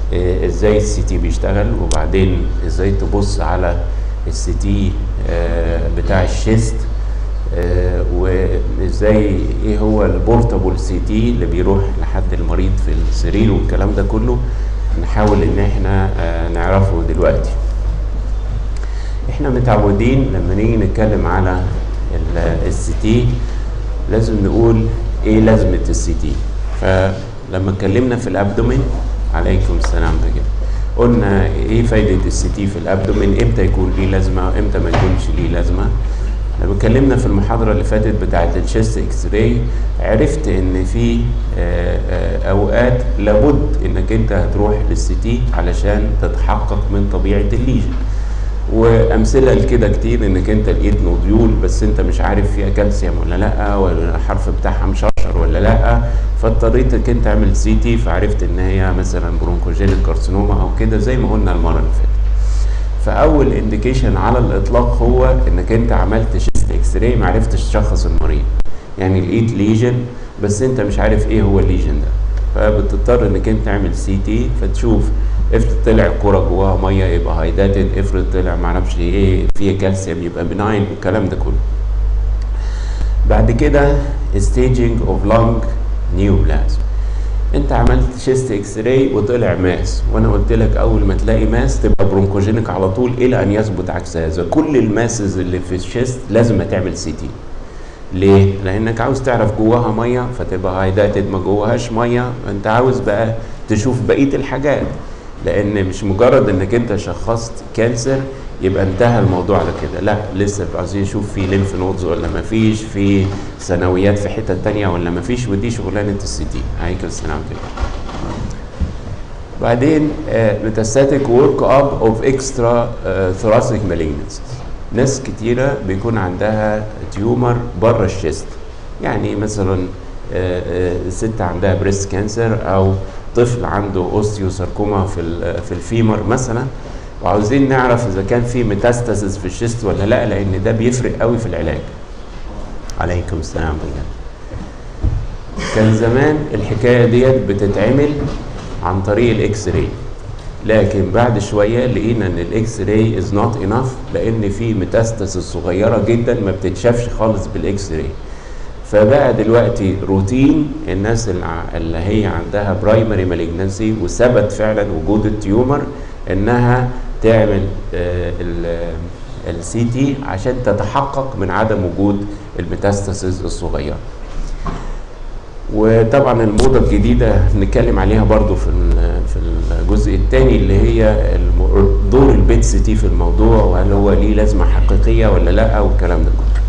آه، ازاي السي تي بيشتغل وبعدين ازاي تبص على السي تي بتاع الشيست آه، وازاي ايه هو البورتابل سي تي اللي بيروح لحد المريض في السرير والكلام ده كله نحاول ان احنا آه، نعرفه دلوقتي احنا متعودين لما نيجي نتكلم على السي تي لازم نقول ايه لازمه السي تي فلما اتكلمنا في الابدومين عليكم السلام ده كده قلنا ايه فايده السي تي في الابدومين امتى يكون ليه لازمه وامتى ما يكونش ليه لازمه لما اتكلمنا في المحاضره اللي فاتت بتاعه الشيست اكس راي عرفت ان في آه، آه، اوقات لابد انك انت هتروح للسي تي علشان تتحقق من طبيعه الليجن وامثله لكده كتير انك انت لقيت نوديول بس انت مش عارف فيها كالسيوم ولا لا ولا الحرف بتاعها مشرشر ولا لا فاضطريت انك انت تعمل سي تي فعرفت ان هي مثلا برونكوجينيك كارسينوما او كده زي ما قلنا المره اللي فاتت فاول انديكيشن على الاطلاق هو انك انت عملت شيست اكس راي ما عرفتش تشخص المريض يعني لقيت ليجن بس انت مش عارف ايه هو الليجن ده فبتضطر انك انت تعمل سي تي فتشوف افرض طلع كرة جواها ميه يبقى هايداتد افرض طلع معرفش ايه فيها كالسيوم يبقى بناين والكلام ده كله بعد كده staging of lung neoplasm انت عملت شيست اكس راي وطلع ماس وانا قلت لك اول ما تلاقي ماس تبقى برونكوجينيك على طول الى ان يثبت عكس هذا كل الماسز اللي في الشيست لازم تعمل سي تي ليه؟ لانك عاوز تعرف جواها ميه فتبقى هايداتد ما جواهاش ميه انت عاوز بقى تشوف بقيه الحاجات لان مش مجرد انك انت شخصت كانسر يبقى انتهى الموضوع على كده لا لسه عايزين نشوف في لينف نودز ولا ما فيش في ثانويات في حته تانية ولا ما فيش ودي شغلانه السي تي عليك السلام عليكم بعدين ميتاستاتيك ورك اب اوف اكسترا ثوراسيك مالجنسيز ناس كتيره بيكون عندها تيومر بره الشيست يعني مثلا آه، آه، ست عندها بريست كانسر او طفل عنده اوستيوساركوما في ال- في الفيمر مثلا وعاوزين نعرف اذا كان في ميتاستاسيس في الشيست ولا لا لان ده بيفرق قوي في العلاج عليكم السلام بجد كان زمان الحكايه ديت بتتعمل عن طريق الاكس راي لكن بعد شويه لقينا ان الاكس راي از نوت انف لان في ميتاستاسيس صغيره جدا ما بتتشافش خالص بالاكس راي فبقى دلوقتي روتين الناس اللي ع- اللي هي عندها برايمري مالجنسي وثبت فعلا وجود التيومر انها تعمل السي تي عشان تتحقق من عدم وجود الميتاستاسيس الصغيره وطبعا الموضه الجديده نتكلم عليها برضو في ال- في الجزء الثاني اللي هي الم- دور البيت سي تي في الموضوع وهل هو ليه لازمه حقيقيه ولا لا والكلام ده كله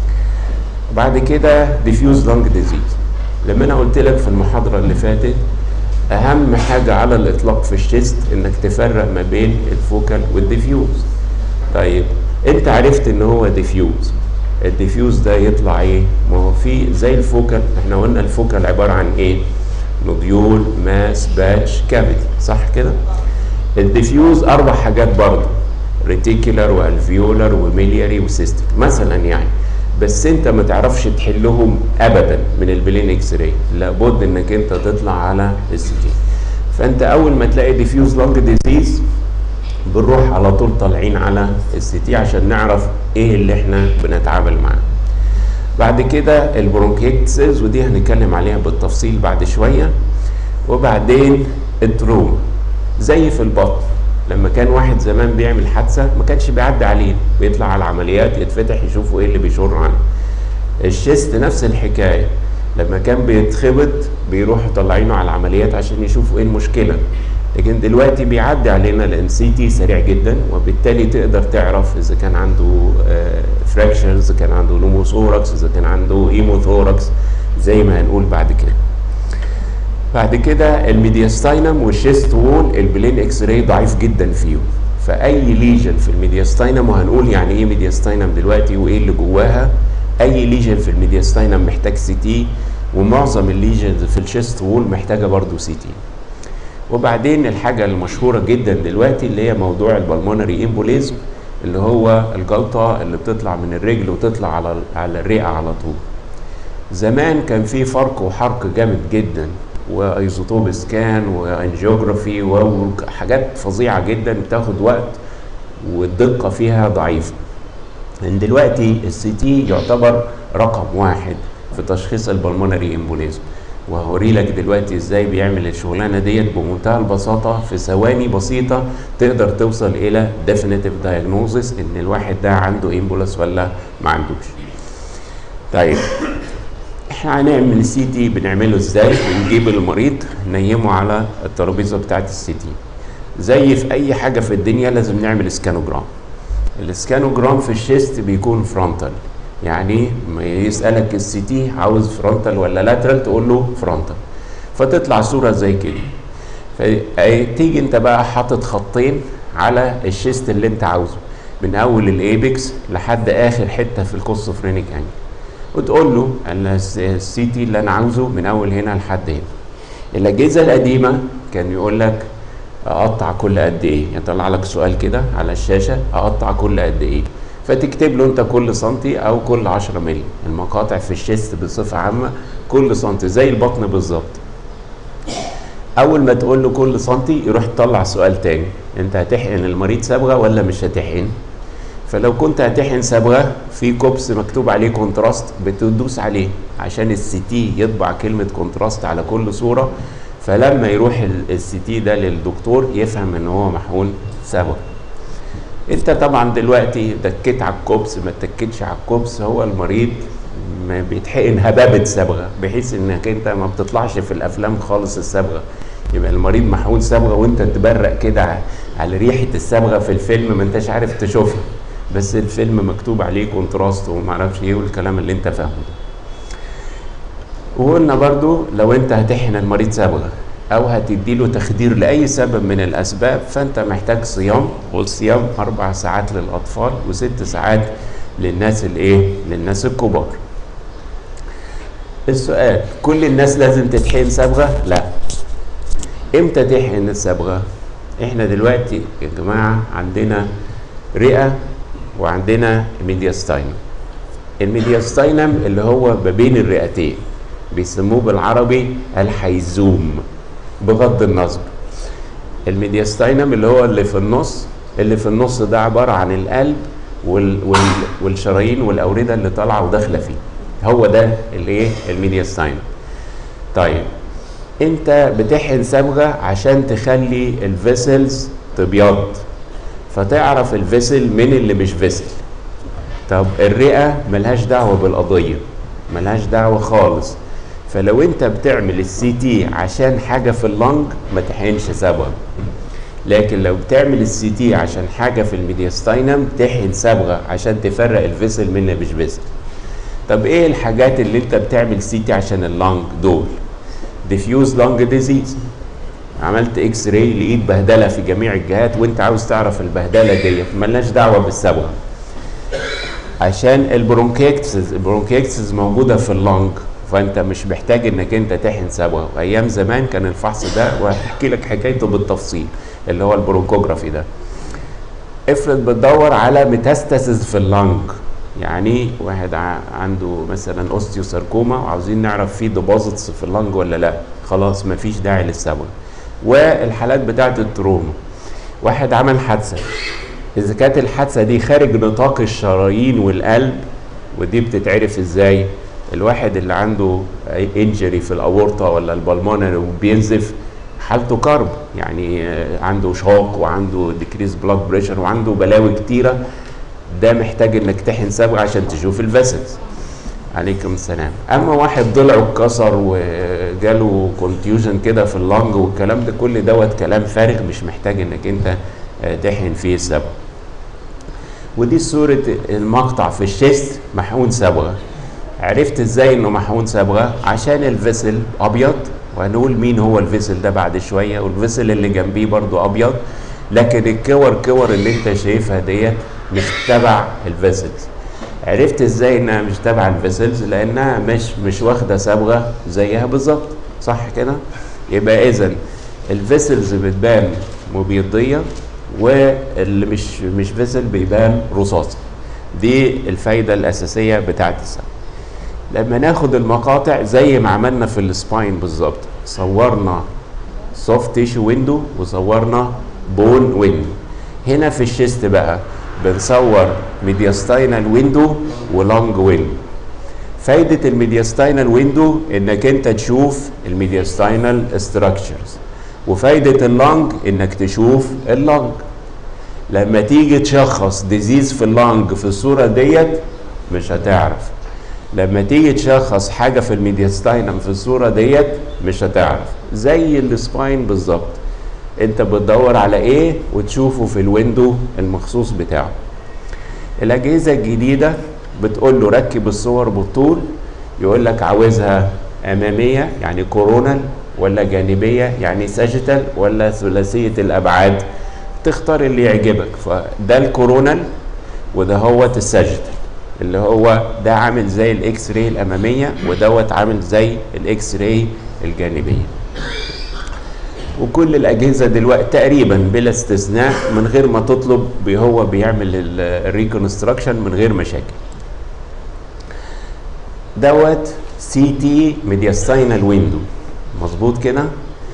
بعد كده ديفيوز لانج ديزيز لما انا قلت لك في المحاضره اللي فاتت اهم حاجه على الاطلاق في الشيست انك تفرق ما بين الفوكال والديفيوز طيب انت عرفت ان هو ديفيوز الديفيوز ده يطلع ايه ما هو في زي الفوكال احنا قلنا الفوكال عباره عن ايه نوديول ماس باتش كافيتي صح كده الديفيوز اربع حاجات برضه ريتيكولار والفيولار وميلياري وسيستيك مثلا يعني بس انت ما تعرفش تحلهم ابدا من البلين اكس راي لابد انك انت تطلع على السي تي فانت اول ما تلاقي ديفيوز لانج ديزيز بنروح على طول طالعين على السي تي عشان نعرف ايه اللي احنا بنتعامل معاه بعد كده البرونكيتسز ودي هنتكلم عليها بالتفصيل بعد شويه وبعدين التروما زي في البطن لما كان واحد زمان بيعمل حادثه ما كانش بيعدي عليه بيطلع على العمليات يتفتح يشوفوا ايه اللي بيشر عنه الشيست نفس الحكايه لما كان بيتخبط بيروحوا طالعينه على العمليات عشان يشوفوا ايه المشكله لكن دلوقتي بيعدي علينا لان سي تي سريع جدا وبالتالي تقدر تعرف اذا كان عنده فراكشرز اذا كان عنده نوموثوركس اذا كان عنده ايموثوركس زي ما هنقول بعد كده بعد كده الميدياستاينم والشيست وول البلين اكس راي ضعيف جدا فيهم فاي ليجن في الميدياستاينم وهنقول يعني ايه ميدياستاينم دلوقتي وايه اللي جواها اي ليجن في الميدياستاينم محتاج سي تي ومعظم الليجنز في الشيست وول محتاجه برضو سي تي وبعدين الحاجه المشهوره جدا دلوقتي اللي هي موضوع البلمونري امبوليزم اللي هو الجلطه اللي بتطلع من الرجل وتطلع على على الرئه على طول زمان كان في فرق وحرق جامد جدا وايزوتوب سكان وانجيوجرافي وحاجات فظيعه جدا بتاخد وقت والدقه فيها ضعيفه من دلوقتي السي تي يعتبر رقم واحد في تشخيص البلمونري امبوليزم وهوري لك دلوقتي ازاي بيعمل الشغلانه ديت بمنتهى البساطه في ثواني بسيطه تقدر توصل الى definitive diagnosis ان الواحد ده عنده امبولس ولا ما عندوش. طيب احنا هنعمل السي تي بنعمله ازاي؟ بنجيب المريض نيمه على الترابيزه بتاعت السي تي. زي في اي حاجه في الدنيا لازم نعمل سكانوجرام. السكانوجرام في الشيست بيكون فرونتال يعني ما يسالك السي تي عاوز فرونتال ولا لاترال تقول له فرونتال فتطلع صوره زي كده فتيجي انت بقى حاطط خطين على الشيست اللي انت عاوزه من اول الايبكس لحد اخر حته في الكوستوفرينيك انجل وتقول له انا السي تي اللي انا عاوزه من اول هنا لحد هنا الاجهزه القديمه كان يقول لك اقطع كل قد ايه يطلع لك سؤال كده على الشاشه اقطع كل قد ايه فتكتب له انت كل سنتي او كل 10 مللي المقاطع في الشيست بصفه عامه كل سنتي زي البطن بالظبط اول ما تقول له كل سنتي يروح يطلع سؤال تاني انت هتحقن المريض صبغه ولا مش هتحقن فلو كنت هتحقن صبغه في كوبس مكتوب عليه كونتراست بتدوس عليه عشان السي تي يطبع كلمه كونتراست على كل صوره فلما يروح السي تي ده للدكتور يفهم ان هو محقون صبغه انت طبعا دلوقتي دكيت على الكوبس ما تكتش على الكوبس هو المريض ما بيتحقن هبابه صبغه بحيث انك انت ما بتطلعش في الافلام خالص الصبغه يبقى المريض محقون صبغه وانت تبرق كده على ريحه الصبغه في الفيلم ما انتش عارف تشوفها بس الفيلم مكتوب عليه كونتراست وما اعرفش ايه والكلام اللي انت فاهمه ده وقلنا برضو لو انت هتحقن المريض صبغه او هتدي له تخدير لاي سبب من الاسباب فانت محتاج صيام والصيام اربع ساعات للاطفال وست ساعات للناس الايه للناس الكبار السؤال كل الناس لازم تتحقن صبغه لا امتى تحقن الصبغه احنا دلوقتي يا جماعه عندنا رئه وعندنا ميدياستاينم الميدياستاينم اللي هو ما بين الرئتين بيسموه بالعربي الحيزوم بغض النظر الميدياستاينم اللي هو اللي في النص اللي في النص ده عبارة عن القلب وال وال والشرايين والأوردة اللي طالعة وداخلة فيه هو ده الايه الميدياستاينم طيب انت بتحقن صبغة عشان تخلي الفيسلز تبيض فتعرف الفيسل من اللي مش فيسل طب الرئة ملهاش دعوة بالقضية ملهاش دعوة خالص فلو انت بتعمل السي تي عشان حاجه في اللنج ما تحقنش صبغه لكن لو بتعمل السي تي عشان حاجه في الميدياستاينم تحقن صبغه عشان تفرق الفيسل من اللي مش فيسل طب ايه الحاجات اللي انت بتعمل سي تي عشان اللنج دول ديفيوز لانج ديزيز عملت اكس راي لقيت بهدله في جميع الجهات وانت عاوز تعرف البهدله ديت ملناش دعوه بالصبغه عشان البرونكيكتسز البرونكيكتسز موجوده في اللنج فانت مش محتاج انك انت تحقن صبغه وايام زمان كان الفحص ده وهحكي لك حكايته بالتفصيل اللي هو البرونكوجرافي ده افرض بتدور على ميتاستاسيس في اللنج يعني واحد عنده مثلا اوستيوساركوما وعاوزين نعرف فيه ديبوزيتس في اللنج ولا لا خلاص مفيش داعي للصبغه والحالات بتاعت التروما واحد عمل حادثه اذا كانت الحادثه دي خارج نطاق الشرايين والقلب ودي بتتعرف ازاي الواحد اللي عنده انجري في الاورطه ولا البلمونري وبينزف حالته كرب يعني عنده شوك وعنده ديكريز بلاد بريشر وعنده بلاوي كتيره ده محتاج انك تحن صبغه عشان تشوف الفيسلز عليكم السلام اما واحد ضلعه اتكسر وجاله كونتيوجن كده في اللنج والكلام ده كل دوت كلام فارغ مش محتاج انك انت تحن فيه صبغه ودي صوره المقطع في الشيست محقون صبغه عرفت ازاي انه محقون صبغه عشان الفيسل ابيض وهنقول مين هو الفيسل ده بعد شويه والفيسل اللي جنبيه برضو ابيض لكن الكور كور اللي انت شايفها ديت مش تبع الفيسلز عرفت ازاي انها مش تبع الفيسلز لانها مش مش واخده صبغه زيها بالظبط صح كده يبقى اذا الفيسلز بتبان مبيضيه واللي مش مش فيسل بيبان رصاصي دي الفايده الاساسيه بتاعت الصبغه لما ناخد المقاطع زي ما عملنا في السباين بالظبط صورنا سوفت تيشو ويندو وصورنا بون ويندو هنا في الشيست بقى بنصور ميدياستاينال ويندو ولونج ويندو فايدة الميدياستاينال ويندو انك انت تشوف الميدياستاينال ستراكشرز وفايدة اللونج انك تشوف اللونج لما تيجي تشخص ديزيز في اللونج في الصورة ديت مش هتعرف لما تيجي تشخص حاجة في الميدياستاينم في الصورة ديت مش هتعرف زي السباين بالظبط انت بتدور على ايه وتشوفه في الويندو المخصوص بتاعه الاجهزة الجديدة بتقول له ركب الصور بالطول يقول لك عاوزها امامية يعني كورونال ولا جانبية يعني ساجيتال ولا ثلاثية الابعاد تختار اللي يعجبك فده الكورونال وده هو الساجيتال اللي هو ده عامل زي الاكس راي الاماميه ودوت عامل زي الاكس راي الجانبيه وكل الاجهزه دلوقتي تقريبا بلا استثناء من غير ما تطلب هو بيعمل الريكونستراكشن من غير مشاكل دوت سي تي ميدياستاينال ويندو مظبوط كده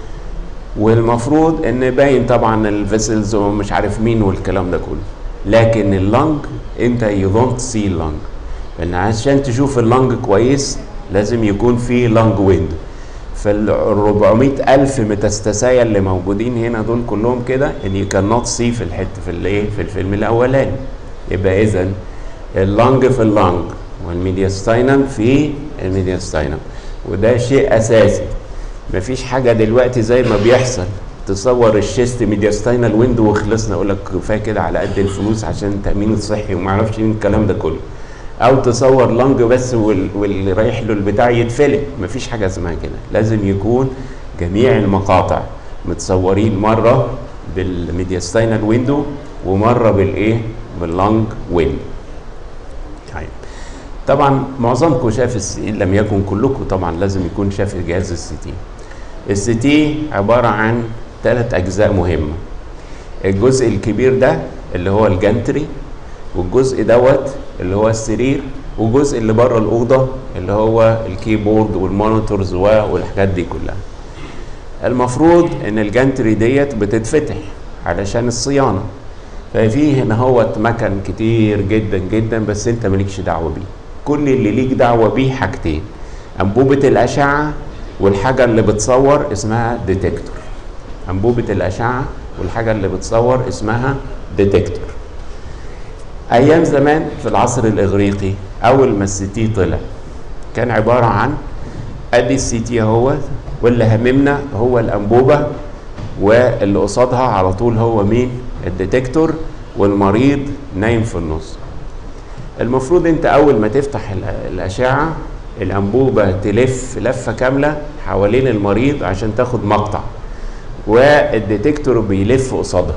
والمفروض ان باين طبعا الفيسلز ومش عارف مين والكلام ده كله لكن اللنج انت يو دونت سي اللنج لان عشان تشوف اللنج كويس لازم يكون في لنج ويندو فال 400 الف ميتاستاسايا اللي موجودين هنا دول كلهم كده ان يو كان نوت سي في الحته في الايه في الفيلم الاولاني يبقى اذا اللنج في اللنج والميدياستاينم في الميدياستاينم وده شيء اساسي مفيش حاجه دلوقتي زي ما بيحصل تصور الشيست ميدياستاينال ويندو وخلصنا اقول لك كفايه كده على قد الفلوس عشان التامين الصحي وما اعرفش مين الكلام ده كله او تصور لانج بس وال- واللي رايح له البتاع يتفلق مفيش حاجه اسمها كده لازم يكون جميع المقاطع متصورين مره بالميدياستاينال ويندو ومره بالايه باللانج ويندو طيب طبعا معظمكم شاف السي لم يكن كلكم طبعا لازم يكون شاف جهاز السي تي السي تي عباره عن ثلاث اجزاء مهمه الجزء الكبير ده اللي هو الجنتري والجزء دوت اللي هو السرير والجزء اللي بره الاوضه اللي هو الكيبورد والمونيتورز و- والحاجات دي كلها المفروض ان الجنتري ديت بتتفتح علشان الصيانه ففي هنا هو مكن كتير جدا جدا بس انت مالكش دعوه بيه كل اللي ليك دعوه بيه حاجتين انبوبه الاشعه والحاجه اللي بتصور اسمها ديتكتور انبوبه الاشعه والحاجه اللي بتصور اسمها ديتكتور ايام زمان في العصر الاغريقي اول ما السي تي طلع كان عباره عن ادي السي تي اهو واللي هممنا هو الانبوبه واللي قصادها على طول هو مين الديتكتور والمريض نايم في النص المفروض انت اول ما تفتح ال- الاشعه الانبوبه تلف لفه كامله حوالين المريض عشان تاخد مقطع والديتكتور بيلف قصادها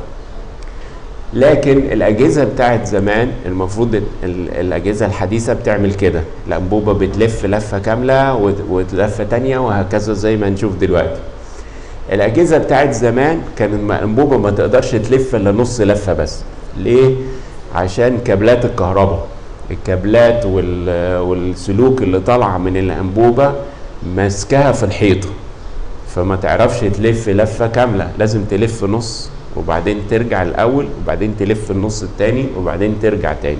لكن الاجهزه بتاعت زمان المفروض ال- ال- الاجهزه الحديثه بتعمل كده الانبوبه بتلف لفه كامله وت- ولفه تانية وهكذا زي ما نشوف دلوقتي الاجهزه بتاعت زمان كان الم- الانبوبه ما تقدرش تلف الا نص لفه بس ليه عشان كابلات الكهرباء الكابلات وال- والسلوك اللي طالعه من الانبوبه ماسكاها في الحيطه فما تعرفش تلف لفه كامله لازم تلف نص وبعدين ترجع الاول وبعدين تلف النص التاني وبعدين ترجع تاني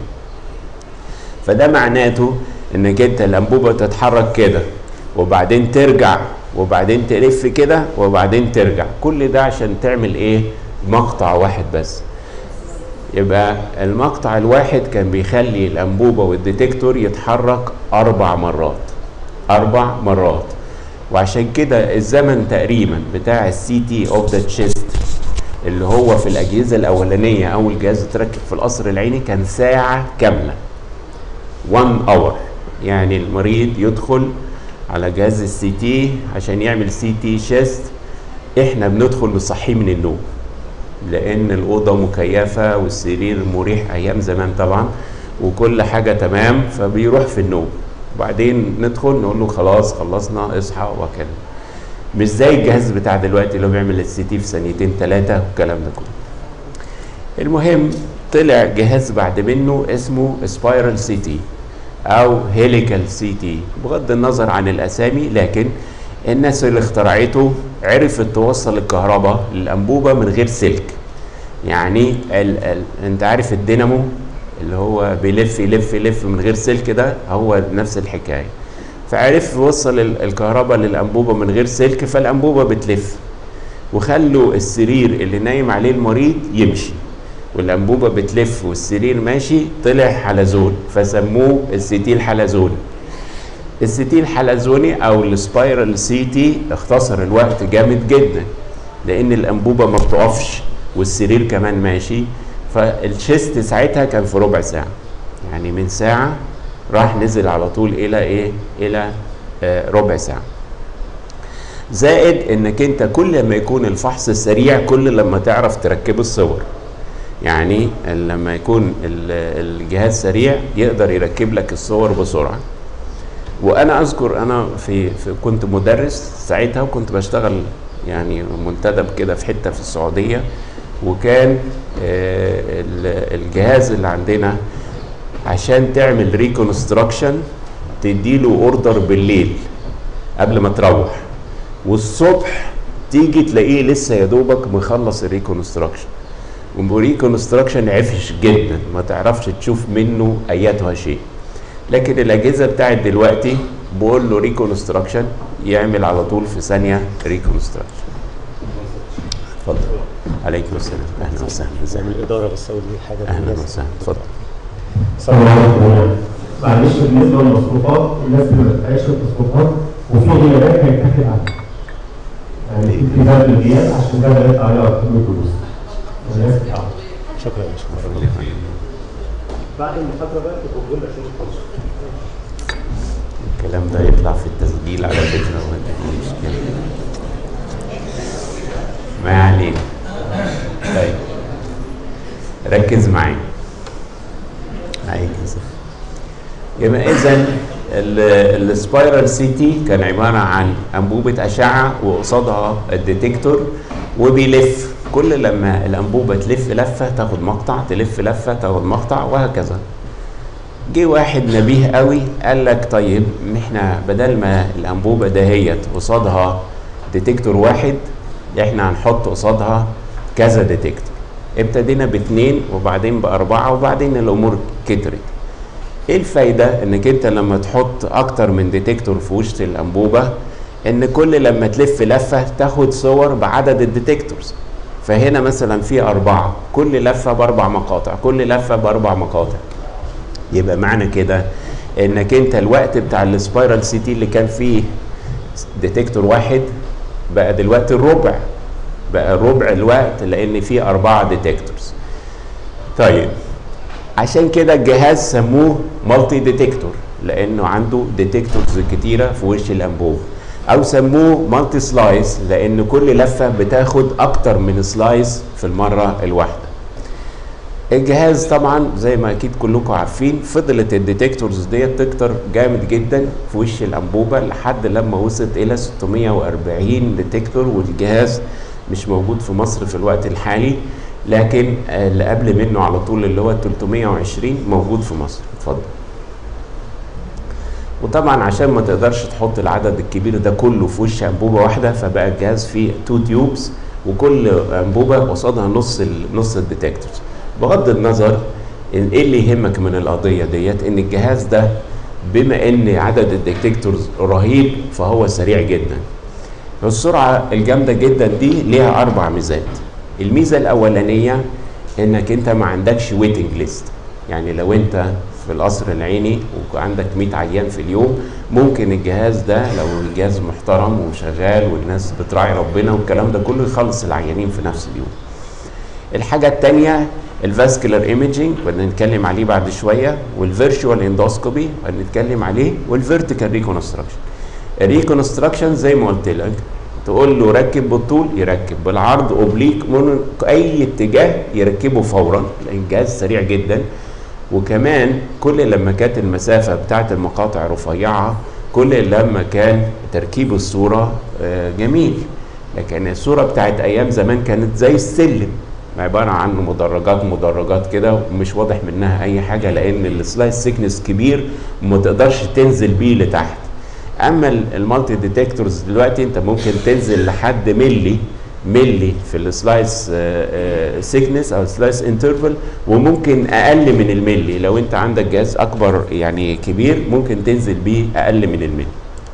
فده معناته انك انت الانبوبه تتحرك كده وبعدين ترجع وبعدين تلف كده وبعدين ترجع كل ده عشان تعمل ايه مقطع واحد بس يبقى المقطع الواحد كان بيخلي الانبوبه والديتكتور يتحرك اربع مرات اربع مرات وعشان كده الزمن تقريبا بتاع السي تي اوف ذا تشيست اللي هو في الاجهزه الاولانيه اول جهاز اتركب في القصر العيني كان ساعه كامله 1 اور يعني المريض يدخل على جهاز السي تي عشان يعمل سي تي شيست احنا بندخل نصحيه من النوم لان الاوضه مكيفه والسرير مريح ايام زمان طبعا وكل حاجه تمام فبيروح في النوم وبعدين ندخل نقول له خلاص خلصنا اصحى وكده مش زي الجهاز بتاع دلوقتي اللي هو بيعمل السي تي في ثانيتين ثلاثه والكلام ده كله المهم طلع جهاز بعد منه اسمه سبايرال سي تي او هيليكال سي تي بغض النظر عن الاسامي لكن الناس اللي اخترعته عرفت توصل الكهرباء للانبوبه من غير سلك يعني ال ال انت عارف الدينامو اللي هو بيلف يلف يلف من غير سلك ده هو نفس الحكايه فعرف يوصل ال- الكهرباء للانبوبه من غير سلك فالانبوبه بتلف وخلوا السرير اللي نايم عليه المريض يمشي والانبوبه بتلف والسرير ماشي طلع حلزون فسموه الستيل حلزوني الستيل حلزوني او السبايرال سي تي اختصر الوقت جامد جدا لان الانبوبه ما بتقفش والسرير كمان ماشي فالشيست ساعتها كان في ربع ساعه يعني من ساعه راح نزل على طول الى ايه الى آه ربع ساعه زائد انك انت كل ما يكون الفحص سريع كل لما تعرف تركب الصور يعني لما يكون ال- الجهاز سريع يقدر يركب لك الصور بسرعه وانا اذكر انا في, في كنت مدرس ساعتها وكنت بشتغل يعني منتدب كده في حته في السعوديه وكان آه، ال- الجهاز اللي عندنا عشان تعمل ريكونستراكشن تديله اوردر بالليل قبل ما تروح والصبح تيجي تلاقيه لسه يا دوبك مخلص الريكونستراكشن والريكونستراكشن عفش جدا ما تعرفش تشوف منه اياتها شيء لكن الاجهزه بتاعت دلوقتي بقول له ريكونستراكشن يعمل على طول في ثانيه ريكونستراكشن اتفضل عليكم السلام اهلا وسهلا ازيك من الاداره بس اقول دي حاجه اهلا بالناس. وسهلا اتفضل السلام عليكم معلش بالنسبه للمصروفات الناس اللي ما بتدفعش المصروفات وفي غيابات هيتاخد عنها. يعني في التزام بالغياب عشان ده هيطلع عليها ارقام الفلوس. والناس بتتعب. شكرا يا باشمهندس بعد المحاضره بقى تبقوا تقول لك الكلام ده يطلع في التسجيل على فكره ولا مش مشكله ما علينا طيب ركز معايا عليك يا سيدي. يبقى اذا السبايرال سي تي كان عباره عن انبوبه اشعه وقصادها الديتكتور وبيلف كل لما الانبوبه تلف لفه تاخد مقطع تلف لفه تاخد مقطع وهكذا جه واحد نبيه قوي قال لك طيب احنا بدل ما الانبوبه دهيت قصادها ديتكتور واحد احنا هنحط قصادها كذا ديتكتور ابتدينا باثنين وبعدين باربعه وبعدين الامور كترت ايه الفايده انك انت لما تحط اكتر من ديتكتور في وش الانبوبه ان كل لما تلف لفه تاخد صور بعدد الديتكتورز فهنا مثلا في اربعه كل لفه باربع مقاطع كل لفه باربع مقاطع يبقى معنى كده انك انت الوقت بتاع السبايرال سي تي اللي كان فيه ديتكتور واحد بقى دلوقتي الربع بقى ربع الوقت لان فيه اربعه ديتكتورز طيب عشان كده الجهاز سموه مالتي ديتكتور لانه عنده ديتكتورز كتيره في وش الانبوب او سموه مالتي سلايس لان كل لفه بتاخد اكتر من سلايس في المره الواحده الجهاز طبعا زي ما اكيد كلكم عارفين فضلت الديتكتورز ديت تكتر جامد جدا في وش الانبوبه لحد لما وصلت الى 640 ديتكتور والجهاز مش موجود في مصر في الوقت الحالي لكن آه، اللي قبل منه على طول اللي هو 320 موجود في مصر اتفضل وطبعا عشان ما تقدرش تحط العدد الكبير ده كله في وش انبوبه واحده فبقى الجهاز فيه تو تيوبس وكل انبوبه قصادها نص ال نص الديتكتورز بغض النظر إن ايه اللي يهمك من القضيه ديت ان الجهاز ده بما ان عدد الديتكتورز رهيب فهو سريع جدا السرعه الجامده جدا دي ليها اربع ميزات الميزه الاولانيه انك انت ما عندكش ويتنج ليست يعني لو انت في القصر العيني وعندك 100 عيان في اليوم ممكن الجهاز ده لو الجهاز محترم وشغال والناس بتراعي ربنا والكلام ده كله يخلص العيانين في نفس اليوم الحاجه الثانيه الفاسكولار ايميجينج بنتكلم عليه بعد شويه والفيرتشوال اندوسكوبي بنتكلم عليه والفيرتيكال ريكونستراكشن الريكونستراكشن زي ما قلت لك تقول له ركب بالطول يركب بالعرض اوبليك من اي اتجاه يركبه فورا لان الجهاز سريع جدا وكمان كل لما كانت المسافه بتاعت المقاطع رفيعه كل لما كان تركيب الصوره آه، جميل لكن الصوره بتاعت ايام زمان كانت زي السلم عباره عن مدرجات مدرجات كده ومش واضح منها اي حاجه لان السلايس سيكنس كبير وما تقدرش تنزل بيه لتحت اما المالتي ديتكتورز دلوقتي انت ممكن تنزل لحد ملي ملي في السلايس سيكنس او سلايس انترفال وممكن اقل من الملي لو انت عندك جهاز اكبر يعني كبير ممكن تنزل بيه اقل من الملي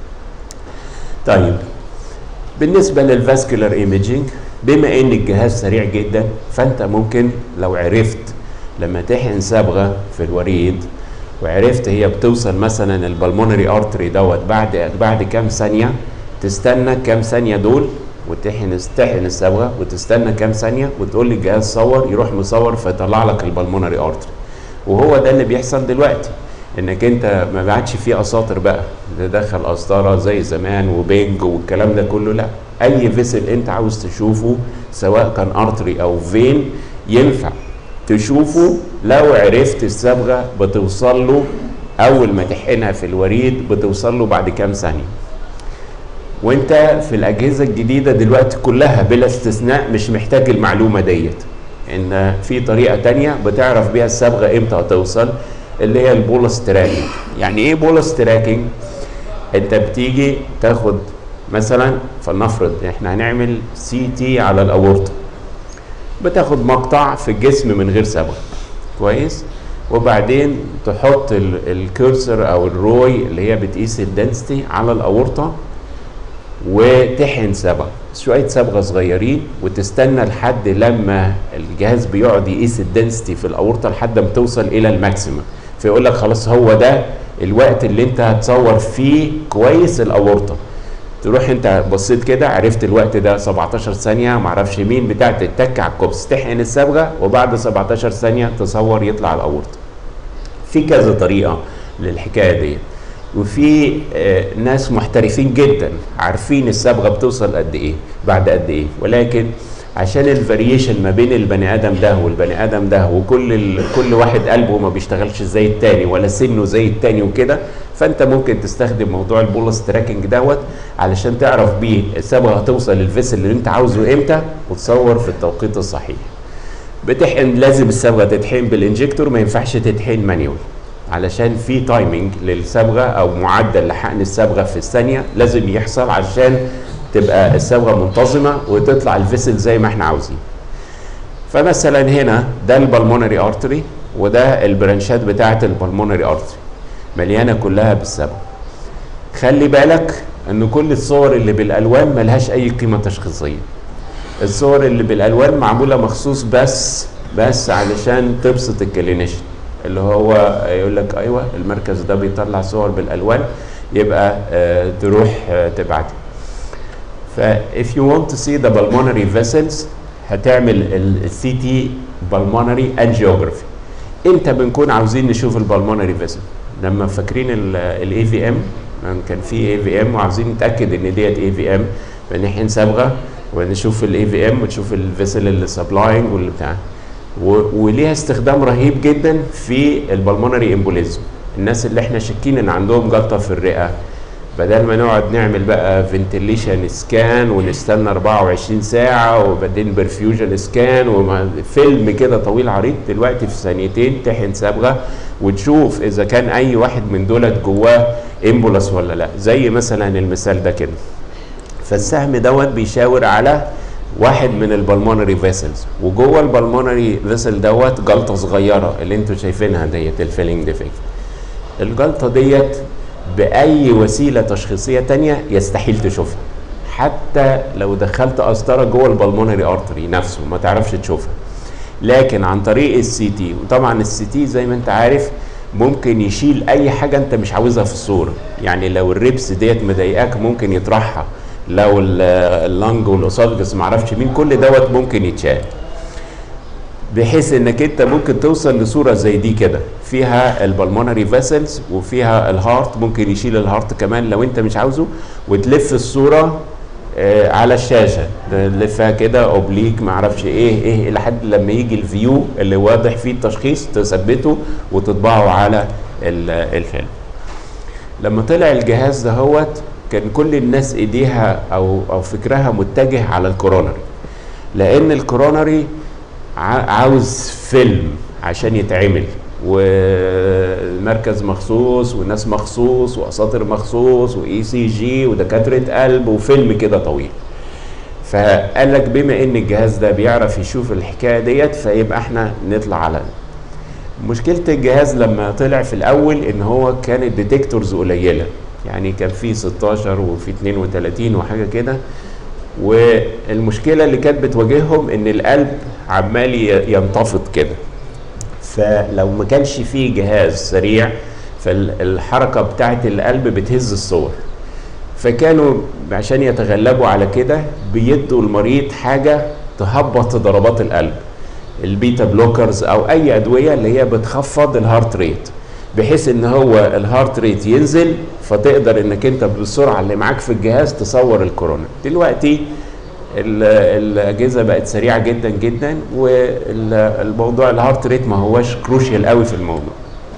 طيب بالنسبه للفاسكولار ايميجينج بما ان الجهاز سريع جدا فانت ممكن لو عرفت لما تحقن صبغه في الوريد وعرفت هي بتوصل مثلا البلمونري ارتري دوت بعد بعد كام ثانيه تستنى كام ثانيه دول وتحقن تحقن الصبغه وتستنى كام ثانيه وتقول للجهاز صور يروح مصور فيطلع لك البلمونري ارتري وهو ده اللي بيحصل دلوقتي انك انت ما بعدش فيه اساطر بقى تدخل قسطره زي زمان وبنج والكلام ده كله لا اي فيسل انت عاوز تشوفه سواء كان ارتري او فين ينفع تشوفه لو عرفت الصبغه بتوصل له اول ما تحقنها في الوريد بتوصل له بعد كام ثانيه وانت في الاجهزه الجديده دلوقتي كلها بلا استثناء مش محتاج المعلومه ديت ان في طريقه تانية بتعرف بيها الصبغه امتى هتوصل اللي هي البولس تراكنج يعني ايه بولس تراكنج انت بتيجي تاخد مثلا فلنفرض احنا هنعمل سي تي على الاورطه بتاخد مقطع في الجسم من غير صبغه كويس وبعدين تحط الكيرسر او الروي اللي هي بتقيس الدنسيتي على الاورطه وتحقن صبغه شويه صبغه صغيرين وتستنى لحد لما الجهاز بيقعد يقيس الدنسيتي في الاورطه لحد ما توصل الى الماكسيمم فيقول لك خلاص هو ده الوقت اللي انت هتصور فيه كويس الاورطه تروح انت بصيت كده عرفت الوقت ده 17 ثانيه معرفش مين بتاع تتك على الكوبس تحقن الصبغه وبعد 17 ثانيه تصور يطلع الاورطه في كذا طريقه للحكايه دي وفي آه ناس محترفين جدا عارفين الصبغه بتوصل قد ايه بعد قد ايه ولكن عشان الفاريشن ما بين البني ادم ده والبني ادم ده وكل ال... كل واحد قلبه ما بيشتغلش زي التاني ولا سنه زي التاني وكده فانت ممكن تستخدم موضوع البولس تراكنج دوت علشان تعرف بيه الصبغه هتوصل للفيسل اللي انت عاوزه امتى وتصور في التوقيت الصحيح بتحقن لازم الصبغه تتحقن بالانجكتور ما ينفعش تتحقن مانيوال علشان في تايمنج للصبغه او معدل لحقن الصبغه في الثانيه لازم يحصل عشان تبقى الصبغه منتظمه وتطلع الفيسل زي ما احنا عاوزين. فمثلا هنا ده البلمونري ارتري وده البرانشات بتاعه البلمونري ارتري مليانه كلها بالصبغه. خلي بالك ان كل الصور اللي بالالوان ملهاش اي قيمه تشخيصيه. الصور اللي بالالوان معموله مخصوص بس بس علشان تبسط الكلينيشن اللي هو يقول لك ايوه المركز ده بيطلع صور بالالوان يبقى آه تروح آه تبعتها. ف if you want to see the pulmonary vessels هتعمل السي تي pulmonary angiography امتى بنكون عاوزين نشوف البلمونري فيسل لما فاكرين الاي في ام كان في اي في ام وعاوزين نتاكد ان ديت اي في ام فنحين صبغه ونشوف الاي في ام ونشوف الفيسل اللي سبلاينج واللي بتاع وليها استخدام رهيب جدا في البلمونري امبوليزم الناس اللي احنا شاكين ان عندهم جلطه في الرئه بدل ما نقعد نعمل بقى فنتليشن سكان ونستنى 24 ساعة وبعدين برفيوجن سكان وفيلم كده طويل عريض دلوقتي في ثانيتين تحن صبغة وتشوف إذا كان أي واحد من دولت جواه امبولس ولا لا زي مثلا المثال ده كده فالسهم دوت بيشاور على واحد من البلمونري فيسلز وجوه البلمونري فيسل دوت جلطه صغيره اللي انتوا شايفينها ديت الفيلينج ديفكت الجلطه ديت باي وسيله تشخيصيه تانية يستحيل تشوفها حتى لو دخلت قسطره جوه البلمونري ارتري نفسه ما تعرفش تشوفها لكن عن طريق السي تي وطبعا السي تي زي ما انت عارف ممكن يشيل اي حاجه انت مش عاوزها في الصوره يعني لو الريبس ديت مضايقاك ممكن يطرحها لو اللنج والاسوفجس معرفش مين كل دوت ممكن يتشال بحيث انك انت ممكن توصل لصوره زي دي كده فيها البلمونري فيسلز وفيها الهارت ممكن يشيل الهارت كمان لو انت مش عاوزه وتلف الصوره آه على الشاشه تلفها كده اوبليك معرفش ايه ايه لحد لما يجي الفيو اللي واضح فيه التشخيص تثبته وتطبعه على الفيلم لما طلع الجهاز دهوت كان كل الناس ايديها او او فكرها متجه على الكورونري لان الكورونري عاوز فيلم عشان يتعمل والمركز مخصوص وناس مخصوص واساطر مخصوص واي سي جي ودكاتره قلب وفيلم كده طويل فقال لك بما ان الجهاز ده بيعرف يشوف الحكايه ديت فيبقى احنا نطلع على مشكله الجهاز لما طلع في الاول ان هو كان الديتكتورز قليله يعني كان في 16 وفي 32 وحاجه كده والمشكله اللي كانت بتواجههم ان القلب عمال ي- ينتفض كده فلو ما كانش فيه جهاز سريع فالحركه بتاعه القلب بتهز الصور فكانوا عشان يتغلبوا على كده بيدوا المريض حاجه تهبط ضربات القلب البيتا بلوكرز او اي ادويه اللي هي بتخفض الهارت ريت بحيث ان هو الهارت ريت ينزل فتقدر انك انت بالسرعه اللي معاك في الجهاز تصور الكورونا دلوقتي ال- الاجهزه بقت سريعه جدا جدا والموضوع الهارت ريت ما هوش كروشيال قوي في الموضوع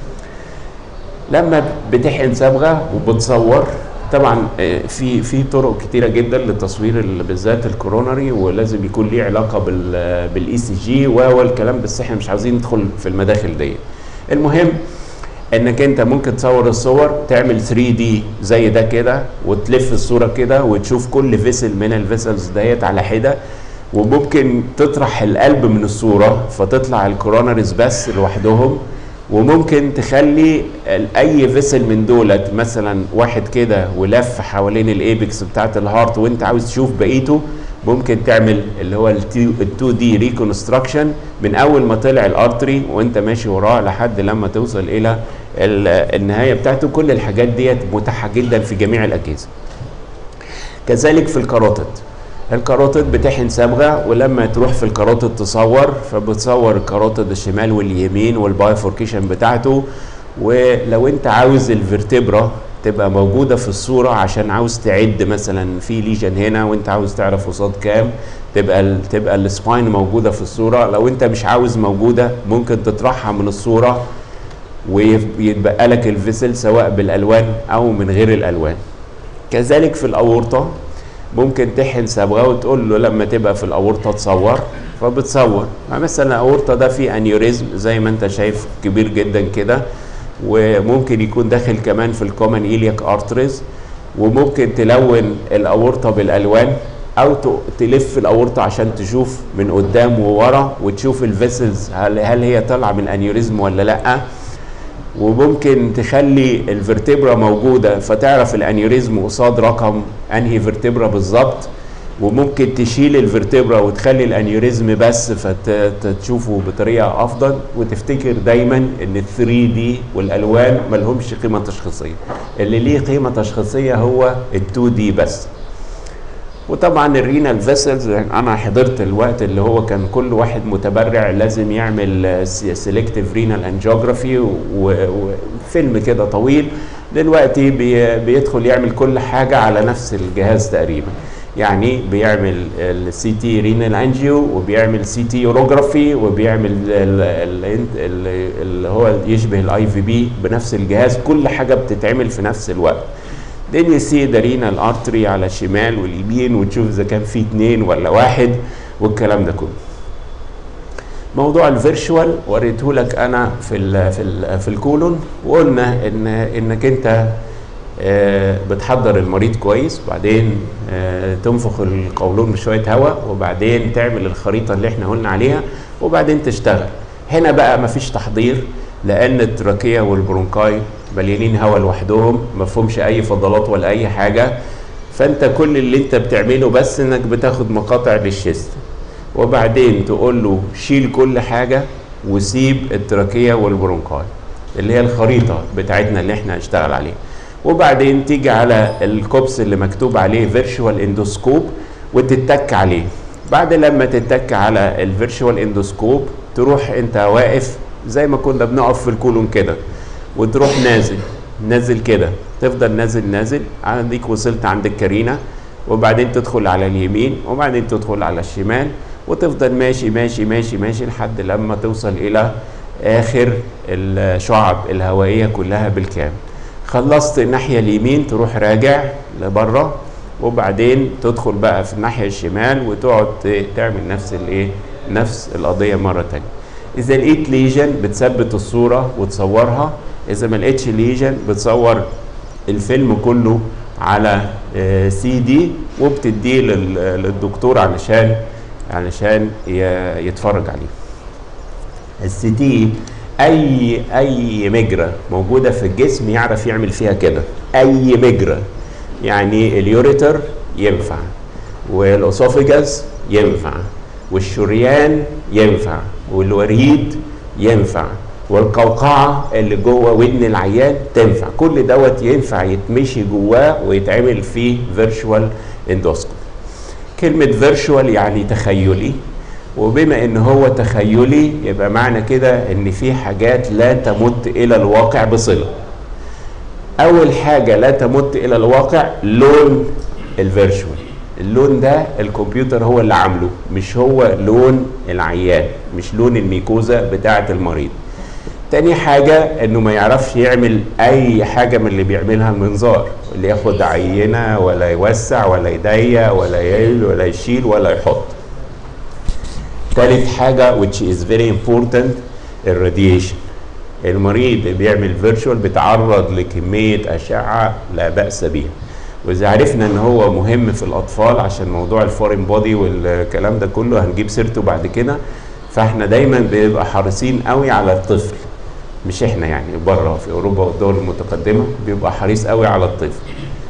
لما بتحقن صبغه وبتصور طبعا آه، في في طرق كتيره جدا للتصوير ال- بالذات الكورونري ولازم يكون ليه علاقه بال بالاي سي جي والكلام بس احنا مش عاوزين ندخل في المداخل دي المهم انك انت ممكن تصور الصور تعمل 3 دي زي ده كده وتلف الصوره كده وتشوف كل فيسل من الفيسلز ديت على حده وممكن تطرح القلب من الصوره فتطلع الكورونريز بس لوحدهم وممكن تخلي ال- اي فيسل من دولت مثلا واحد كده ولف حوالين الايبكس بتاعت الهارت وانت عاوز تشوف بقيته ممكن تعمل اللي هو ال 2 دي ريكونستراكشن من اول ما طلع الارتري وانت ماشي وراه لحد لما توصل الى ال- النهايه بتاعته كل الحاجات ديت متاحه جدا في جميع الاجهزه كذلك في الكاروتيد الكاروتيد بتحن صبغه ولما تروح في الكاروتيد تصور فبتصور الكاروتيد الشمال واليمين والبايفوركيشن بتاعته ولو انت عاوز الفرتبرا تبقى موجوده في الصوره عشان عاوز تعد مثلا في ليجن هنا وانت عاوز تعرف قصاد كام تبقى ال تبقى السباين موجوده في الصوره لو انت مش عاوز موجوده ممكن تطرحها من الصوره ويتبقى لك الفيسل سواء بالالوان او من غير الالوان كذلك في الاورطه ممكن تحن صبغه وتقول له لما تبقى في الاورطه تصور فبتصور مثلا الاورطه ده فيه انيوريزم زي ما انت شايف كبير جدا كده وممكن يكون داخل كمان في الكومن ايلياك ارتريز وممكن تلون الاورطه بالالوان او ت- تلف الاورطه عشان تشوف من قدام وورا وتشوف الفيسلز هل هل هي طالعه من انيوريزم ولا لا وممكن تخلي الفرتبرا موجوده فتعرف الانيوريزم قصاد رقم انهي فرتبرا بالظبط وممكن تشيل الفرتبرا وتخلي الانيوريزم بس فتشوفه بطريقه افضل وتفتكر دايما ان ال 3 دي والالوان ملهمش قيمه تشخيصيه اللي ليه قيمه تشخيصيه هو ال 2 دي بس وطبعا الرينال فيسلز انا حضرت الوقت اللي هو كان كل واحد متبرع لازم يعمل سيلكتيف رينال انجيوجرافي وفيلم كده طويل دلوقتي بي بيدخل يعمل كل حاجه على نفس الجهاز تقريبا يعني بيعمل السي تي رينال انجيو وبيعمل سي تي يوروجرافي وبيعمل ال- ال- ال- اللي هو يشبه الاي في بي بنفس الجهاز كل حاجه بتتعمل في نفس الوقت then you see the renal artery على الشمال واليمين وتشوف اذا كان في اتنين ولا واحد والكلام ده كله موضوع الفيرشوال وريته لك انا في ال في ال في الكولون وقلنا ان انك انت آه، بتحضر المريض كويس وبعدين آه، تنفخ القولون بشويه هواء وبعدين تعمل الخريطه اللي احنا قلنا عليها وبعدين تشتغل هنا بقى مفيش تحضير لان التراكيه والبرونكاي مليانين هواء لوحدهم ما فيهمش اي فضلات ولا اي حاجه فانت كل اللي انت بتعمله بس انك بتاخد مقاطع للشيست وبعدين تقول له شيل كل حاجه وسيب التراكيه والبرونكاي اللي هي الخريطه بتاعتنا اللي احنا هنشتغل عليها وبعدين تيجي على الكوبس اللي مكتوب عليه فيرتشوال اندوسكوب وتتك عليه بعد لما تتك على الفيرتشوال اندوسكوب تروح انت واقف زي ما كنا بنقف في الكولون كده وتروح نازل نازل كده تفضل نازل نازل عندك وصلت عند الكارينا وبعدين تدخل على اليمين وبعدين تدخل على الشمال وتفضل ماشي ماشي ماشي ماشي لحد لما توصل الى اخر الشعب الهوائيه كلها بالكامل خلصت الناحيه اليمين تروح راجع لبره وبعدين تدخل بقى في الناحيه الشمال وتقعد ت- تعمل نفس الايه نفس القضيه مره تانية اذا لقيت ليجن بتثبت الصوره وتصورها اذا ما لقيتش ليجن بتصور الفيلم كله على سي دي وبتديه لل- للدكتور علشان علشان ي- يتفرج عليه السي تي اي اي مجرى موجوده في الجسم يعرف يعمل فيها كده اي مجرى يعني اليوريتر ينفع والاسوفيجاس ينفع والشريان ينفع والوريد ينفع والقوقعه اللي جوه ودن العيان تنفع كل دوت ينفع يتمشي جواه ويتعمل فيه فيرتشوال اندوسكوبي كلمة فيرتشوال يعني تخيلي وبما ان هو تخيلي يبقى معنى كده ان في حاجات لا تمت الى الواقع بصلة اول حاجة لا تمت الى الواقع لون الفيرتشوال اللون ده الكمبيوتر هو اللي عامله مش هو لون العيان مش لون الميكوزا بتاعة المريض تاني حاجة انه ما يعرفش يعمل اي حاجة من اللي بيعملها المنظار اللي ياخد عينة ولا يوسع ولا يضيق ولا يقل ولا يشيل ولا يحط تالت حاجة which is very important الراديشن المريض اللي بيعمل فيرتشوال بيتعرض لكمية أشعة لا بأس بها وإذا عرفنا إن هو مهم في الأطفال عشان موضوع الفورين بودي والكلام ده كله هنجيب سيرته بعد كده فاحنا دايما بنبقى حريصين قوي على الطفل مش احنا يعني بره في اوروبا والدول المتقدمه بيبقى حريص قوي على الطفل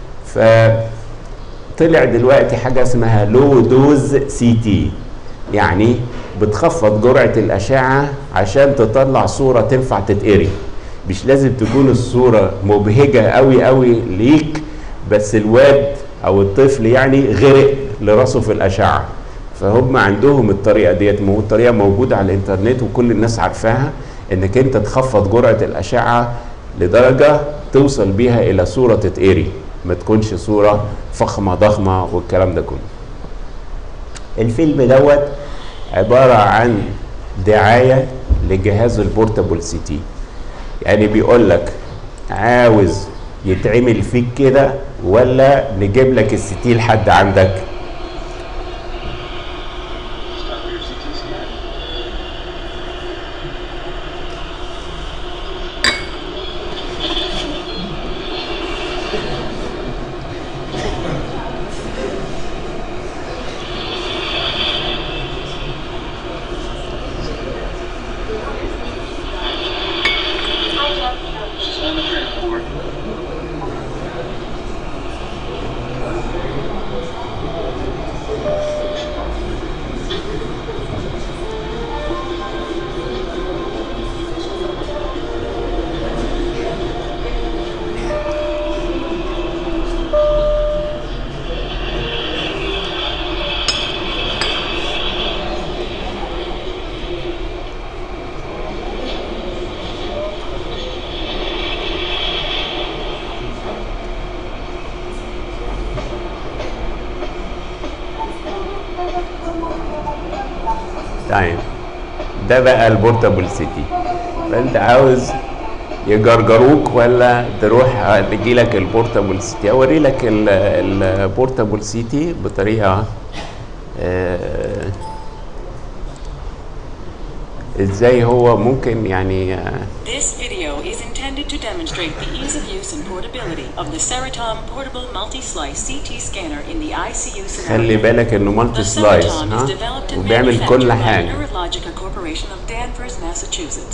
فطلع دلوقتي حاجه اسمها لو دوز سي تي يعني بتخفض جرعه الاشعه عشان تطلع صوره تنفع تتقري مش لازم تكون الصوره مبهجه قوي قوي ليك بس الواد او الطفل يعني غرق لراسه في الاشعه فهم عندهم الطريقه ديت مو الطريقه موجوده على الانترنت وكل الناس عارفاها انك انت تخفض جرعه الاشعه لدرجه توصل بيها الى صوره تتقري ما تكونش صوره فخمه ضخمه والكلام ده كله الفيلم دوت عباره عن دعايه لجهاز البورتابل سي تي يعني بيقول لك عاوز يتعمل فيك كده ولا نجيب لك السي تي لحد عندك طيب ده بقى البورتابل سيتي فانت عاوز يجرجروك ولا تروح تجي لك البورتابل سيتي اوري لك البورتابل سيتي بطريقه آه، ازاي هو ممكن يعني آه، This video is intended to demonstrate the ease of use and portability of the Ceratom portable multi-slice CT scanner in the ICU خلي scenario. بالك انه The مالتي سلايس Ceratom is ها developed and وبيعمل manufactured كل by حاجه Neurologica Corporation of Danvers, Massachusetts.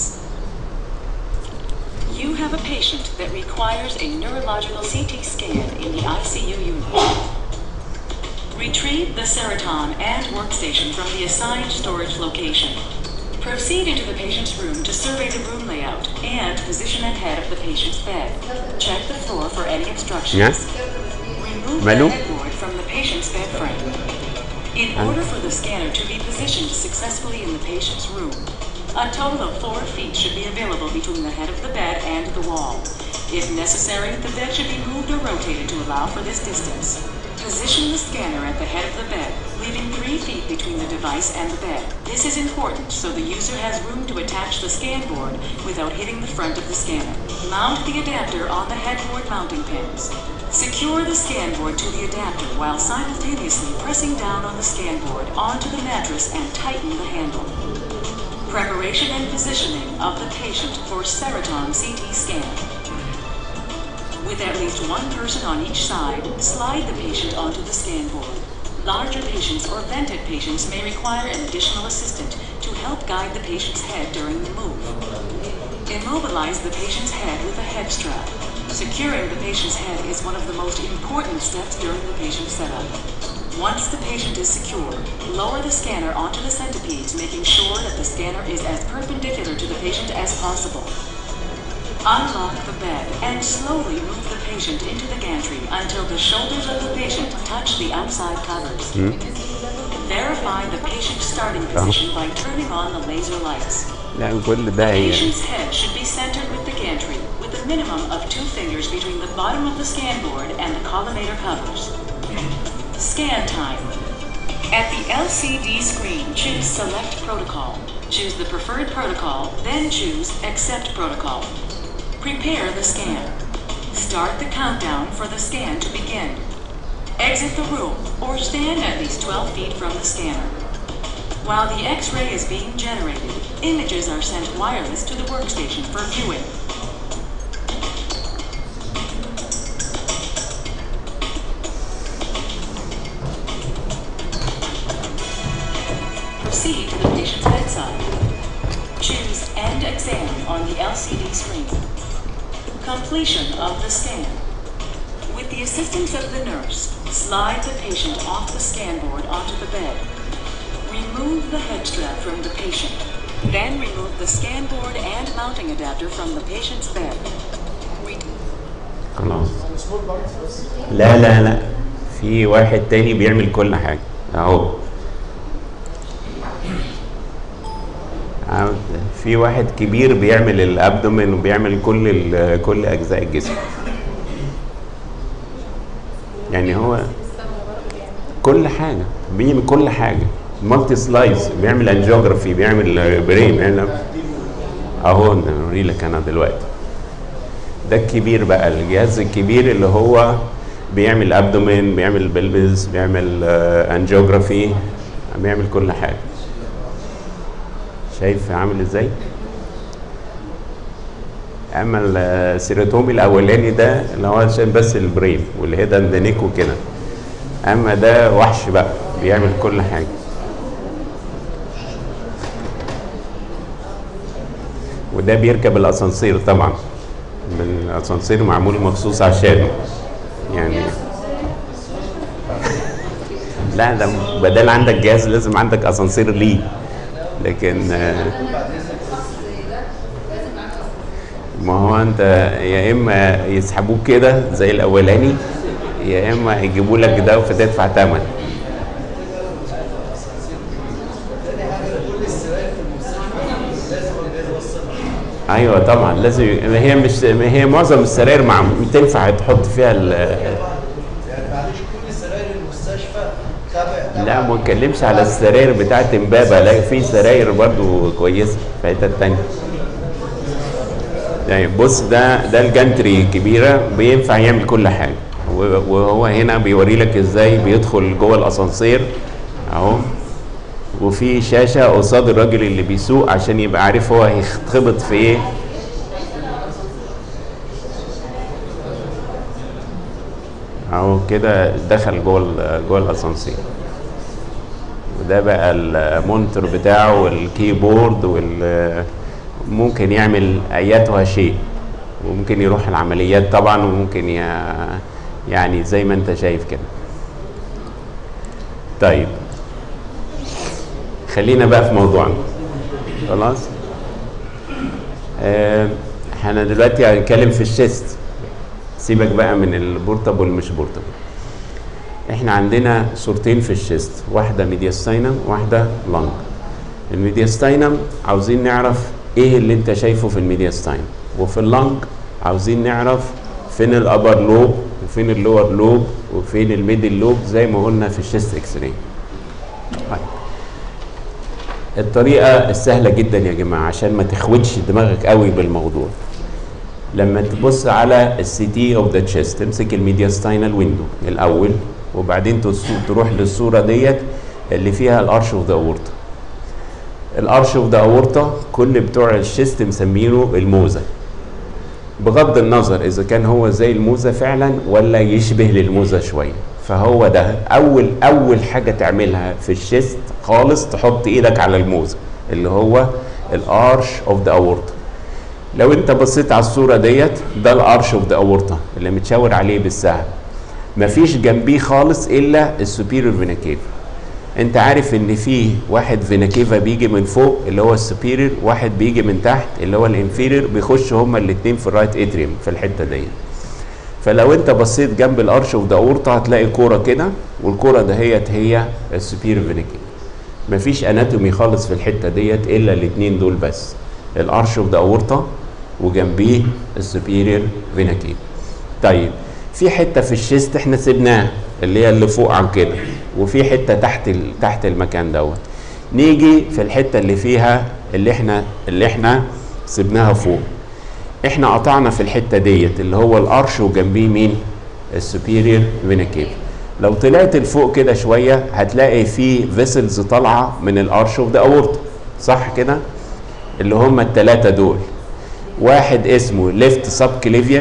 You have a patient that requires a neurological CT scan in the ICU unit. Retrieve the Ceratom and workstation from the assigned storage location. Proceed into the patient's room to survey the room layout and position ahead of the patient's bed. Check the floor for any obstructions. Yeah. Remove Manu? the headboard from the patient's bed frame. In order for the scanner to be positioned successfully in the patient's room, a total of four feet should be available between the head of the bed and the wall. If necessary, the bed should be moved or rotated to allow for this distance. Position the scanner at the head of the bed, leaving three feet between the device and the bed. This is important so the user has room to attach the scan board without hitting the front of the scanner. Mount the adapter on the headboard mounting pins. Secure the scan board to the adapter while simultaneously pressing down on the scan board onto the mattress and tighten the handle. Preparation and positioning of the patient for Ceraton CT scan. With at least one person on each side, slide the patient onto the scan board. Larger patients or vented patients may require an additional assistant to help guide the patient's head during the move. Immobilize the patient's head with a head strap. Securing the patient's head is one of the most important steps during the patient setup. Once the patient is secure, lower the scanner onto the centipedes, making sure that the scanner is as perpendicular to the patient as possible. Unlock the bed and slowly move the patient into the gantry until the shoulders of the patient touch the outside covers. Verify the patient's starting position by turning on the laser lights. لا كل ده هي Patient's head should be centered with the gantry, with a minimum of two fingers between the bottom of the scan board and the collimator covers. Scan time. At the LCD screen, choose Select Protocol. Choose the preferred protocol, then choose Accept Protocol. Prepare the scan. Start the countdown for the scan to begin. Exit the room or stand at least 12 feet from the scanner. While the X-ray is being generated, images are sent wireless to the workstation for viewing. Proceed to the patient's bedside. Choose End Exam on the LCD screen. Completion of the scan. With the assistance of the nurse, slide the patient off the scan board onto the bed. Remove the head strap from the patient. Then remove the scan board and mounting adapter from the patient's bed. Re- خلاص لا لا لا في واحد تاني بيعمل كل حاجة اهو عاوز- في واحد كبير بيعمل الابدومين وبيعمل كل ال- كل اجزاء الجسم يعني هو كل حاجه بيعمل كل حاجه مالتي سلايس بيعمل انجيوجرافي بيعمل برين يعني اهو نوري لك انا دلوقتي ده الكبير بقى الجهاز الكبير اللي هو بيعمل ابدومين بيعمل بلبس بيعمل انجيوجرافي بيعمل كل حاجه شايف عامل ازاي اما السيروتومي الاولاني ده اللي هو عشان بس البرين والهيد اند نيك وكده اما ده وحش بقى بيعمل كل حاجه وده بيركب الاسانسير طبعا من الاسانسير معمول مخصوص عشانه يعني لا ده بدل عندك جهاز لازم عندك اسانسير ليه لكن آه، ما هو انت يا اما يسحبوك كده زي الاولاني يا اما يجيبوا لك ده فتدفع ثمن ايوه طبعا لازم ما هي مش ما هي معظم السراير مع تنفع تحط فيها ال- يعني معلش كل سراير المستشفى تابع لا ما نتكلمش على السراير بتاعت امبابه لا في سراير برضو كويسه في حته تانية يعني بص ده ده الجانتري كبيره بينفع يعمل كل حاجه و- وهو هنا بيوري لك ازاي بيدخل جوه الاسانسير اهو وفي شاشه قصاد الراجل اللي بيسوق عشان يبقى عارف هو هيتخبط في ايه اهو كده دخل جوه ال- جوه الاسانسير وده بقى المونيتور بتاعه والكيبورد وال ممكن يعمل اياتها شيء وممكن يروح العمليات طبعا وممكن ي... يعني زي ما انت شايف كده طيب خلينا بقى في موضوعنا خلاص آه، احنا دلوقتي هنتكلم في الشيست سيبك بقى من البورتابل مش بورتابل احنا عندنا صورتين في الشيست واحده ميدياستاينم واحده لانج الميدياستاينم عاوزين نعرف ايه اللي انت شايفه في الميدياستاينم وفي اللانج عاوزين نعرف فين الابر لوب وفين اللور لوب وفين الميدل لوب زي ما قلنا في الشيست اكس راي طيب. الطريقه السهله جدا يا جماعه عشان ما تخوتش دماغك قوي بالموضوع لما تبص على السي تي اوف ذا تشيست تمسك الميدياستاينال ويندو الاول وبعدين تس- تروح للصوره ديت اللي فيها الارش اوف ذا اورتا الارش اوف ذا اورتا كل بتوع الشيست مسمينه الموزه بغض النظر اذا كان هو زي الموزه فعلا ولا يشبه للموزه شويه فهو ده اول اول حاجه تعملها في الشيست خالص تحط ايدك على الموزه اللي هو الارش اوف ذا اورتا لو انت بصيت على الصوره ديت ده الارش اوف ذا اورتا اللي متشاور عليه بالسهم مفيش جنبيه خالص الا السوبيريور فيناكيفا انت عارف ان في واحد فيناكيفا بيجي من فوق اللي هو السوبيريور واحد بيجي من تحت اللي هو الانفيريور بيخشوا هما الاثنين في الرايت اتريوم في الحته ديت فلو انت بصيت جنب الارش اوف ذا اورتا هتلاقي كوره كده والكوره دهيت هي السوبيريور فيناكيفا مفيش اناتومي خالص في الحته ديت الا الاثنين دول بس الارش اوف ذا اورتا وجنبيه السوبيريور فيناكيفا طيب في حته في الشيست احنا سيبناها اللي هي اللي فوق عن كده وفي حته تحت ال... تحت المكان دوت نيجي في الحته اللي فيها اللي احنا اللي احنا سيبناها فوق احنا قطعنا في الحته ديت اللي هو الارش وجنبيه مين السوبيريور فيناكيفا لو طلعت لفوق كده شويه هتلاقي في فيسلز طالعه من الارش اوف ذا اورتا صح كده اللي هم الثلاثه دول واحد اسمه ليفت سب كليفيان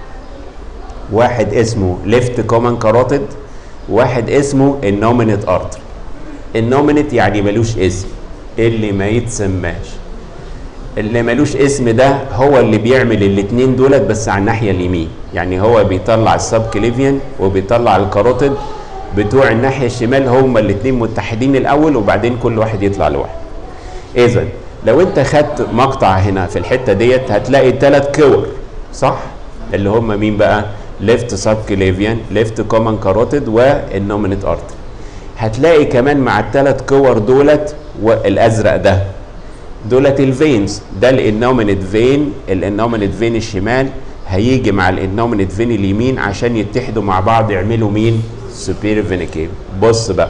واحد اسمه ليفت كومن كاروتيد واحد اسمه النومينيت ارتري النومينيت يعني ملوش اسم اللي ما يتسماش اللي ملوش اسم ده هو اللي بيعمل الاتنين دولت بس على الناحيه اليمين يعني هو بيطلع السب كليفيان وبيطلع الكاروتيد بتوع الناحيه الشمال هما الاتنين متحدين الاول وبعدين كل واحد يطلع لوحده اذا لو انت خدت مقطع هنا في الحته ديت هتلاقي ثلاث كور صح اللي هم مين بقى ليفت سب كليفيان ليفت كومن كاروتيد والنومينيت ارتري هتلاقي كمان مع الثلاث كور دولت والازرق ده دولت الفينز ده الانومينيت فين الانومينيت فين الشمال هيجي مع الانومينيت فين اليمين عشان يتحدوا مع بعض يعملوا مين سوبيريور فينيكيف بص بقى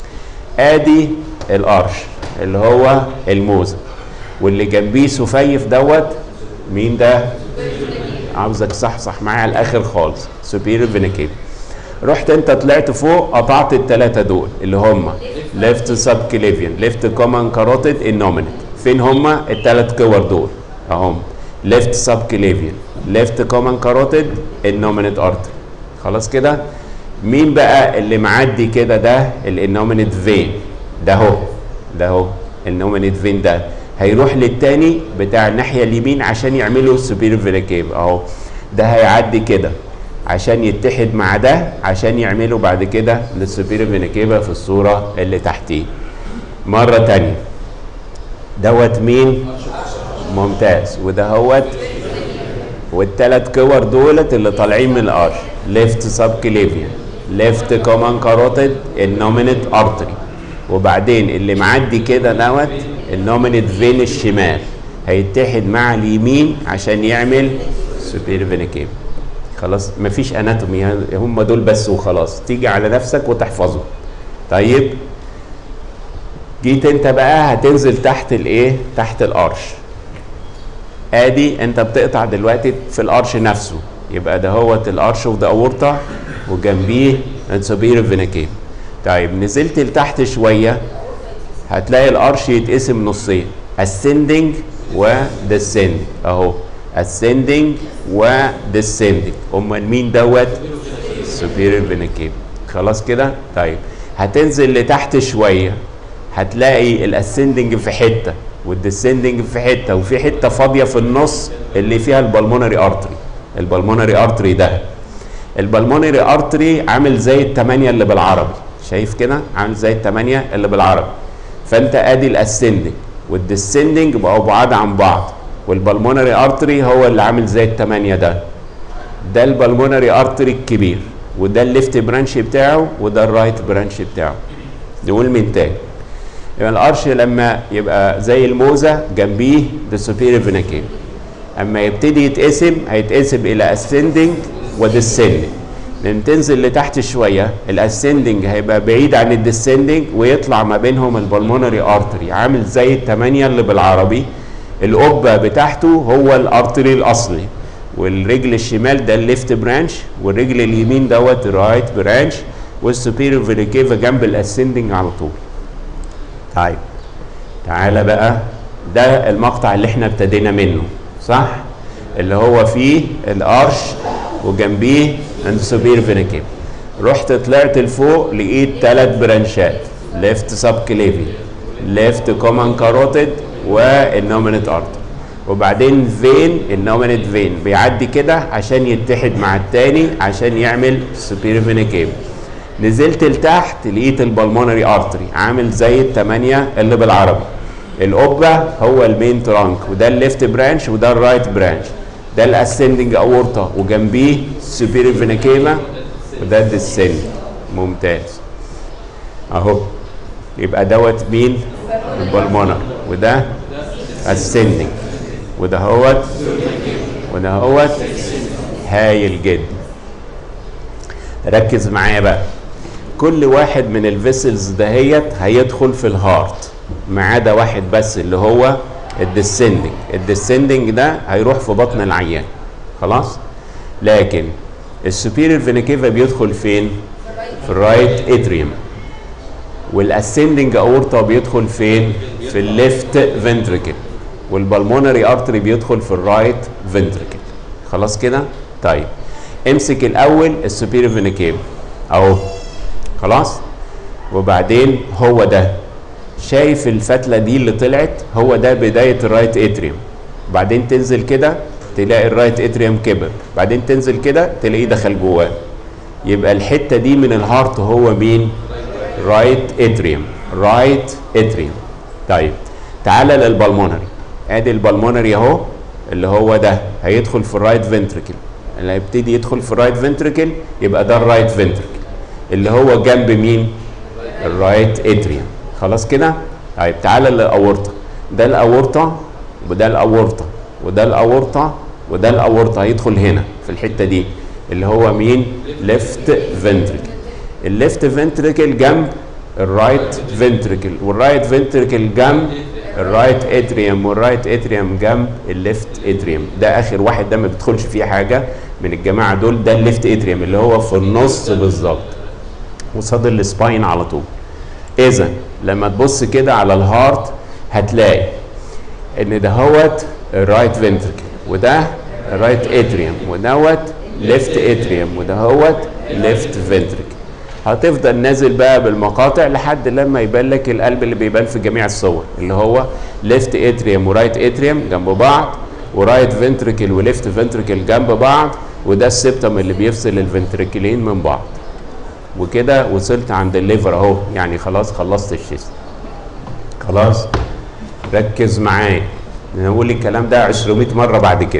ادي الارش اللي هو الموزه واللي جنبيه سفيف دوت مين ده عاوزك صحصح معايا على الاخر خالص سوبيريور فينيكيف رحت انت طلعت فوق قطعت الثلاثه دول اللي هم ليفت سب كليفيان ليفت كومن كاروتيد النومينيت فين هم الثلاث كور دول اهم ليفت سب كليفيان ليفت كومن كاروتيد النومينيت ارتري خلاص كده مين بقى اللي معدي كده ده الانومينيت فين ده اهو ده اهو النومينيت فين ده هيروح للتاني بتاع الناحيه اليمين عشان يعملوا سوبيريور فينيكيف اهو ده هيعدي كده عشان يتحد مع ده عشان يعملوا بعد كده للسوبيريور فينيكيفا في الصوره اللي تحتيه مره تانية دوت مين ممتاز وده هوت والثلاث كور دولت اللي طالعين من الارش ليفت سب كليفيان ليفت كومن كاروتيد النومينيت ارتري وبعدين اللي معدي كده دوت النومينيت فين الشمال هيتحد مع اليمين عشان يعمل سوبير فينيكيف خلاص مفيش اناتومي هم دول بس وخلاص تيجي على نفسك وتحفظهم طيب جيت انت بقى هتنزل تحت الايه تحت الارش ادي انت بتقطع دلوقتي في الارش نفسه يبقى ده هوت الارش اوف ذا اورتا وجنبيه السوبير فينيكيف طيب نزلت لتحت شويه هتلاقي الارش يتقسم نصين ascending و descending اهو ascending و descending امال مين دوت superior فينيكيف خلاص كده طيب هتنزل لتحت شويه هتلاقي الاسندنج في حته والديسندنج في حته وفي حته فاضيه في النص اللي فيها البلمونري ارتري البلمونري ارتري ده البلمونري ارتري عامل زي الثمانيه اللي بالعربي شايف كده عامل زي الثمانيه اللي بالعربي فانت ادي الاسندنج والديسندنج بقوا بعاد عن بعض والبلمونري ارتري هو اللي عامل زي الثمانيه ده ده البلمونري ارتري الكبير وده الليفت برانش بتاعه وده الرايت برانش بتاعه دول من تاني يبقى الارش لما يبقى زي الموزه جنبيه ده سوبيريور فيناكيف اما يبتدي يتقسم هيتقسم الى اسندنج وديسندنج لان تنزل لتحت شويه الاسندنج هيبقى بعيد عن الديسندنج ويطلع ما بينهم البلمونري ارتري عامل زي الثمانيه اللي بالعربي القبه بتاعته هو الارتري الاصلي والرجل الشمال ده الليفت برانش والرجل اليمين دوت الرايت برانش والسوبيريور فينيكيفا جنب الاسندنج على طول طيب تعالى بقى ده المقطع اللي احنا ابتدينا منه صح اللي هو فيه الارش وجنبيه السوبير فينيكيب رحت طلعت لفوق لقيت ثلاث برانشات ليفت سب كليفي ليفت كومن كاروتيد والنومينيت ارت وبعدين فين النومينيت فين بيعدي كده عشان يتحد مع التاني عشان يعمل سوبير فينيكيب نزلت لتحت لقيت البلمونري ارتري عامل زي الثمانية اللي بالعربي القبة هو المين ترانك وده الليفت برانش وده الرايت برانش ده الاسندنج اورطة وجنبيه سوبيري فينيكيما وده الديسند ممتاز اهو يبقى دوت مين البلمونر وده اسندنج وده هوت وده هوت هايل جدا ركز معايا بقى كل واحد من الفيسلز دهيت هيدخل في الهارت ما عدا واحد بس اللي هو الديسندنج الديسندنج ده هيروح في بطن العيان خلاص لكن السوبيريور فينيكيفا بيدخل فين في الرايت اتريوم والاسندنج اورتا بيدخل فين في الليفت فنتريكل والبلمونري ارتري بيدخل في الرايت فنتريكل خلاص كده طيب امسك الاول السوبيريور فينيكيفا اهو خلاص وبعدين هو ده شايف الفتلة دي اللي طلعت هو ده بداية الرايت اتريوم بعدين تنزل كده تلاقي الرايت اتريوم كبر بعدين تنزل كده تلاقيه دخل جواه يبقى الحتة دي من الهارت هو مين رايت اتريوم رايت اتريوم طيب تعالى للبلمونري ادي البلمونري اهو اللي هو ده هيدخل في الرايت فنتريكل اللي هيبتدي يدخل في الرايت فنتريكل يبقى ده الرايت فنتريكل اللي هو جنب مين الرايت اتريوم خلاص كده طيب تعالى للاورطه ده الاورطه وده الاورطه وده الاورطه وده الاورطه هيدخل هنا في الحته دي اللي هو مين ليفت فنتريكل الليفت فنتريكل جنب الرايت فنتريكل والرايت فنتريكل جنب الرايت اتريوم والرايت اتريوم جنب الليفت اتريوم ده اخر واحد ده ما بيدخلش فيه حاجه من الجماعه دول ده الليفت اتريوم اللي هو في النص بالظبط قصاد السباين على طول اذا لما تبص كده على الهارت هتلاقي ان ده هوت الرايت فنتركل وده الرايت اتريوم ودوت ليفت اتريوم وده هوت ليفت فنتركل هتفضل نازل بقى بالمقاطع لحد لما يبان لك القلب اللي بيبان في جميع الصور اللي هو ليفت اتريوم ورايت اتريوم جنب بعض ورايت فنتركل وليفت فنتركل جنب بعض وده السبتم اللي بيفصل الفنتركلين من بعض وكده وصلت عند الليفر اهو يعني خلاص خلصت الشيست خلاص ركز معايا نقول الكلام ده 200 مره بعد كده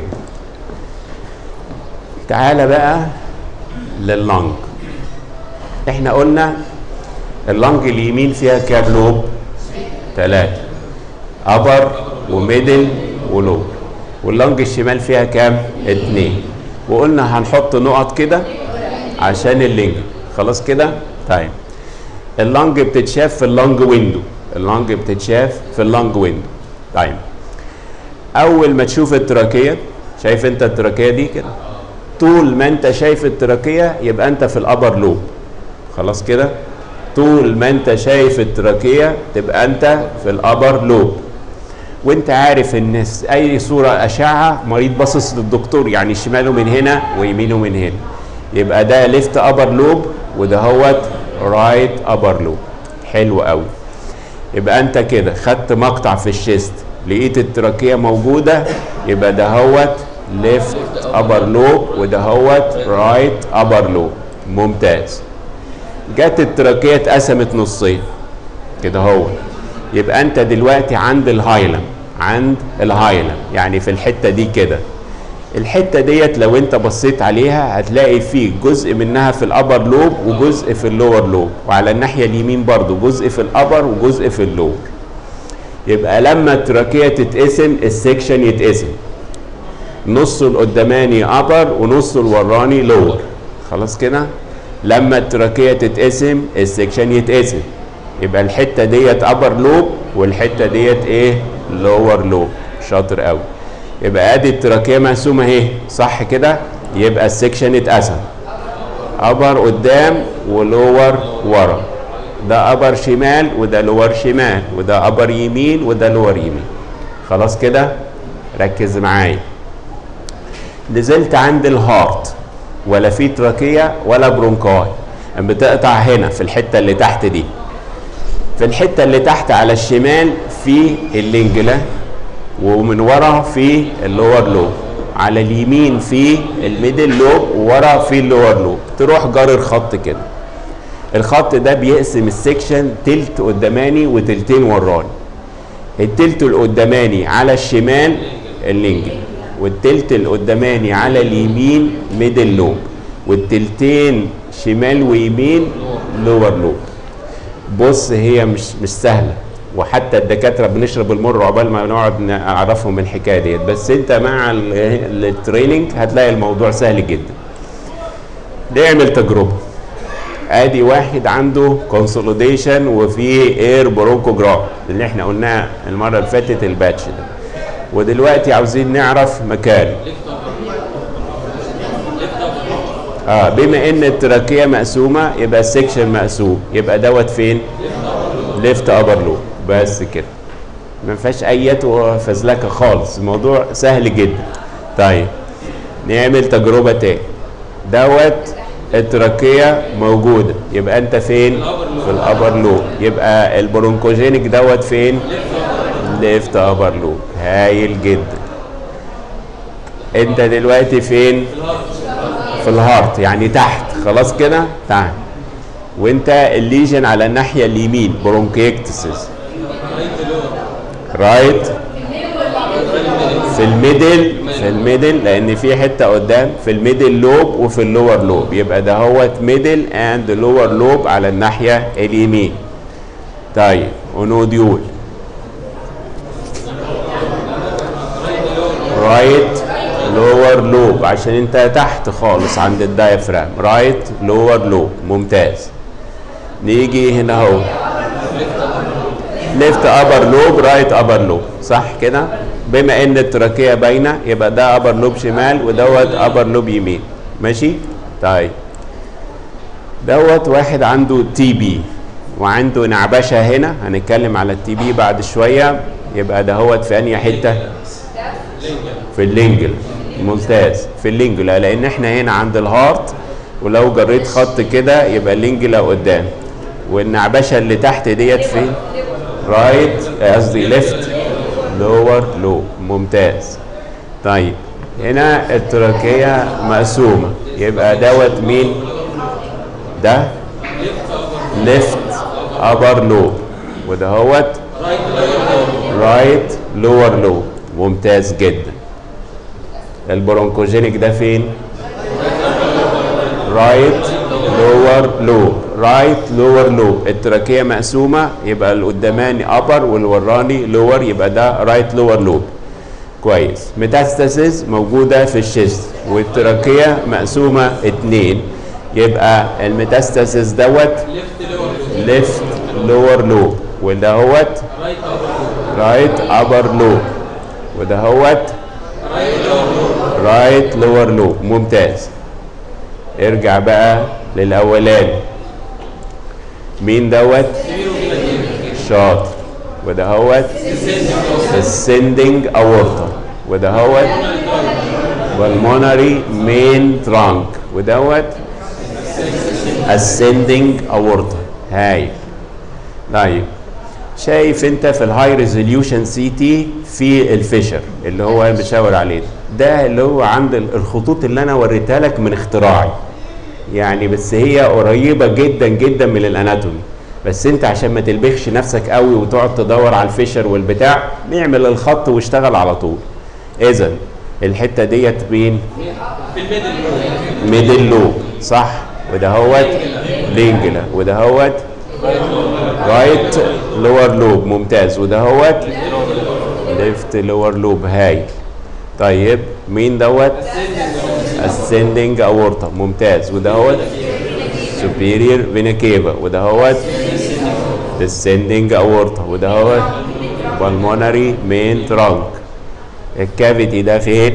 تعالى بقى لللنج احنا قلنا اللنج اليمين فيها كام لوب ثلاثة ابر وميدل ولوب واللنج الشمال فيها كام اتنين وقلنا هنحط نقط كده عشان اللينج خلاص كده طيب اللنج بتتشاف في اللنج ويندو اللنج بتتشاف في اللنج ويندو طيب اول ما تشوف التراكيه شايف انت التراكيه دي كده طول ما انت شايف التراكيه يبقى انت في الابر لوب خلاص كده طول ما انت شايف التراكيه تبقى انت في الابر لوب وانت عارف ان اي صوره اشعه مريض باصص للدكتور يعني شماله من هنا ويمينه من هنا يبقى ده ليفت ابر لوب وده هوت رايت ابر لوب حلو قوي يبقى انت كده خدت مقطع في الشيست لقيت التراكيه موجوده يبقى ده هوت ليفت ابر لوب وده هوت رايت ابر لوب ممتاز جت التراكيه اتقسمت نصين كده هو يبقى انت دلوقتي عند الهايلم عند الهايلم يعني في الحته دي كده الحته ديت لو انت بصيت عليها هتلاقي فيه جزء منها في الابر لوب وجزء في اللور لوب وعلى الناحيه اليمين برضو جزء في الابر وجزء في اللور يبقى لما التراكيه تتقسم السكشن يتقسم نصه القداماني ابر ونصه الوراني لور خلاص كده لما التراكيه تتقسم السكشن يتقسم يبقى الحته ديت ابر لوب والحته ديت ايه لور لوب شاطر قوي يبقى ادي التراكيه مقسومه اهي صح كده يبقى السكشن اتقسم ابر قدام ولور ورا ده ابر شمال وده لور شمال وده ابر يمين وده لور يمين خلاص كده ركز معايا نزلت عند الهارت ولا في تراكية ولا برونكاي بتقطع هنا في الحتة اللي تحت دي في الحتة اللي تحت على الشمال في اللينجلا ومن ورا في اللور لوب على اليمين في الميدل لوب وورا في اللور لوب تروح جارر خط كده الخط ده بيقسم السكشن تلت قداماني وتلتين وراني التلت القداماني على الشمال اللينجل والتلت القداماني على اليمين ميدل لوب والتلتين شمال ويمين لور لوب بص هي مش مش سهله وحتى الدكاتره بنشرب المر عقبال ما نقعد نعرفهم الحكايه ديت بس انت مع ال- التريننج هتلاقي الموضوع سهل جدا نعمل تجربه ادي واحد عنده كونسوليديشن وفي اير برونكوجرام اللي احنا قلناه المره اللي فاتت الباتش ده ودلوقتي عاوزين نعرف مكانه اه بما ان التراكيه مقسومه يبقى السكشن مقسوم يبقى دوت فين ليفت ابر لوب بس كده ما فيهاش ايات وفزلكه خالص الموضوع سهل جدا طيب نعمل تجربه تاني دوت التراكيه موجوده يبقى انت فين في الابر لوب يبقى البرونكوجينيك دوت فين ليفت ابر لوب هايل جدا انت دلوقتي فين في الهارت يعني تحت خلاص كده تحت وانت الليجن على الناحيه اليمين برونكيكتسس رايت في الميدل في الميدل لان في حته قدام في الميدل لوب وفي اللور لوب يبقى ده هو ميدل اند لور لوب على الناحيه اليمين طيب ونوديول رايت لور لوب عشان انت تحت خالص عند الدايفرام رايت لور لوب ممتاز نيجي هنا اهو ليفت ابر لوب رايت ابر لوب صح كده بما ان التراكيه باينه يبقى ده ابر لوب شمال ودوت ابر لوب يمين ماشي طيب دوت واحد عنده تي بي وعنده نعبشه هنا هنتكلم على التي بي بعد شويه يبقى دهوت في انهي حته في اللينجل ممتاز في اللينجولا لان احنا هنا عند الهارت ولو جريت خط كده يبقى اللينجولا قدام والنعبشه اللي تحت ديت فين رايت قصدي ليفت لور لو ممتاز طيب هنا التراكيه مقسومه يبقى دوت مين ده ليفت ابر لوب ودهوت رايت لور لوب ممتاز جدا البرونكوجينيك ده فين رايت لور لوب رايت لور لوب التراكيه مقسومه يبقى القداماني ابر والوراني لور يبقى ده رايت لور لوب كويس ميتاستاسيس موجوده في الشيست والتراكيه مقسومه اتنين يبقى الميتاستاسيس دوت ليفت لور لوب ودهوت رايت ابر لوب ودهوت رايت لور لوب ممتاز ارجع بقى للاولاني مين دوت شاطر ودهوت ascending aorta ودهوت pulmonary main trunk ودوت ascending aorta هاي طيب شايف انت في الهاي ريزوليوشن سي تي في الفيشر اللي هو بشاور عليه ده ده اللي هو عند ال- الخطوط اللي انا وريتها لك من اختراعي يعني بس هي قريبه جدا جدا من الاناتومي بس انت عشان ما تلبخش نفسك قوي وتقعد تدور على الفيشر والبتاع نعمل الخط واشتغل على طول اذا الحته ديت مين ميدل لوب صح وده هوت لينجلا وده هوت رايت لور لوب ممتاز وده هوت ليفت لور لوب هاي طيب مين دوت ascending aorta ممتاز وده هوت superior vena cava وده هوت descending aorta وده هوت pulmonary main trunk الكافيتي ده فين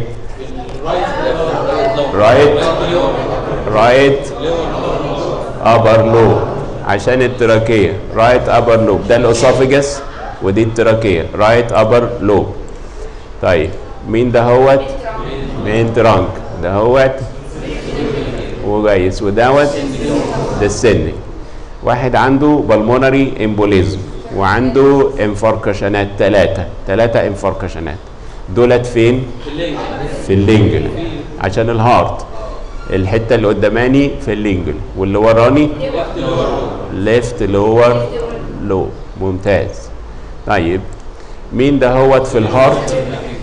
رايت رايت upper lobe عشان التراكية رايت ابر لوب ده الاسوفجس ودي التراكية رايت ابر لوب طيب مين ده هوت مين ترانك ده هوت وجايز ودوت ده السن واحد عنده بالمونري امبوليزم وعنده انفاركشنات ثلاثة ثلاثة انفاركشنات دولت فين؟ في اللينجل عشان الهارت الحتة اللي قداماني في اللينجل واللي وراني ليفت لور لو ممتاز طيب مين ده هوت في الهارت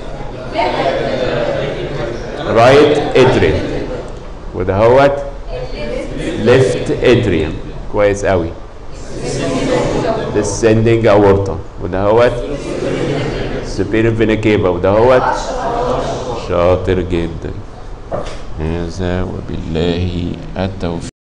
رايت ادريم وده هوت ليفت ادريم كويس قوي descending aorta وده هوت superior vena cava وده هوت شاطر جدا هذا وبالله التوفيق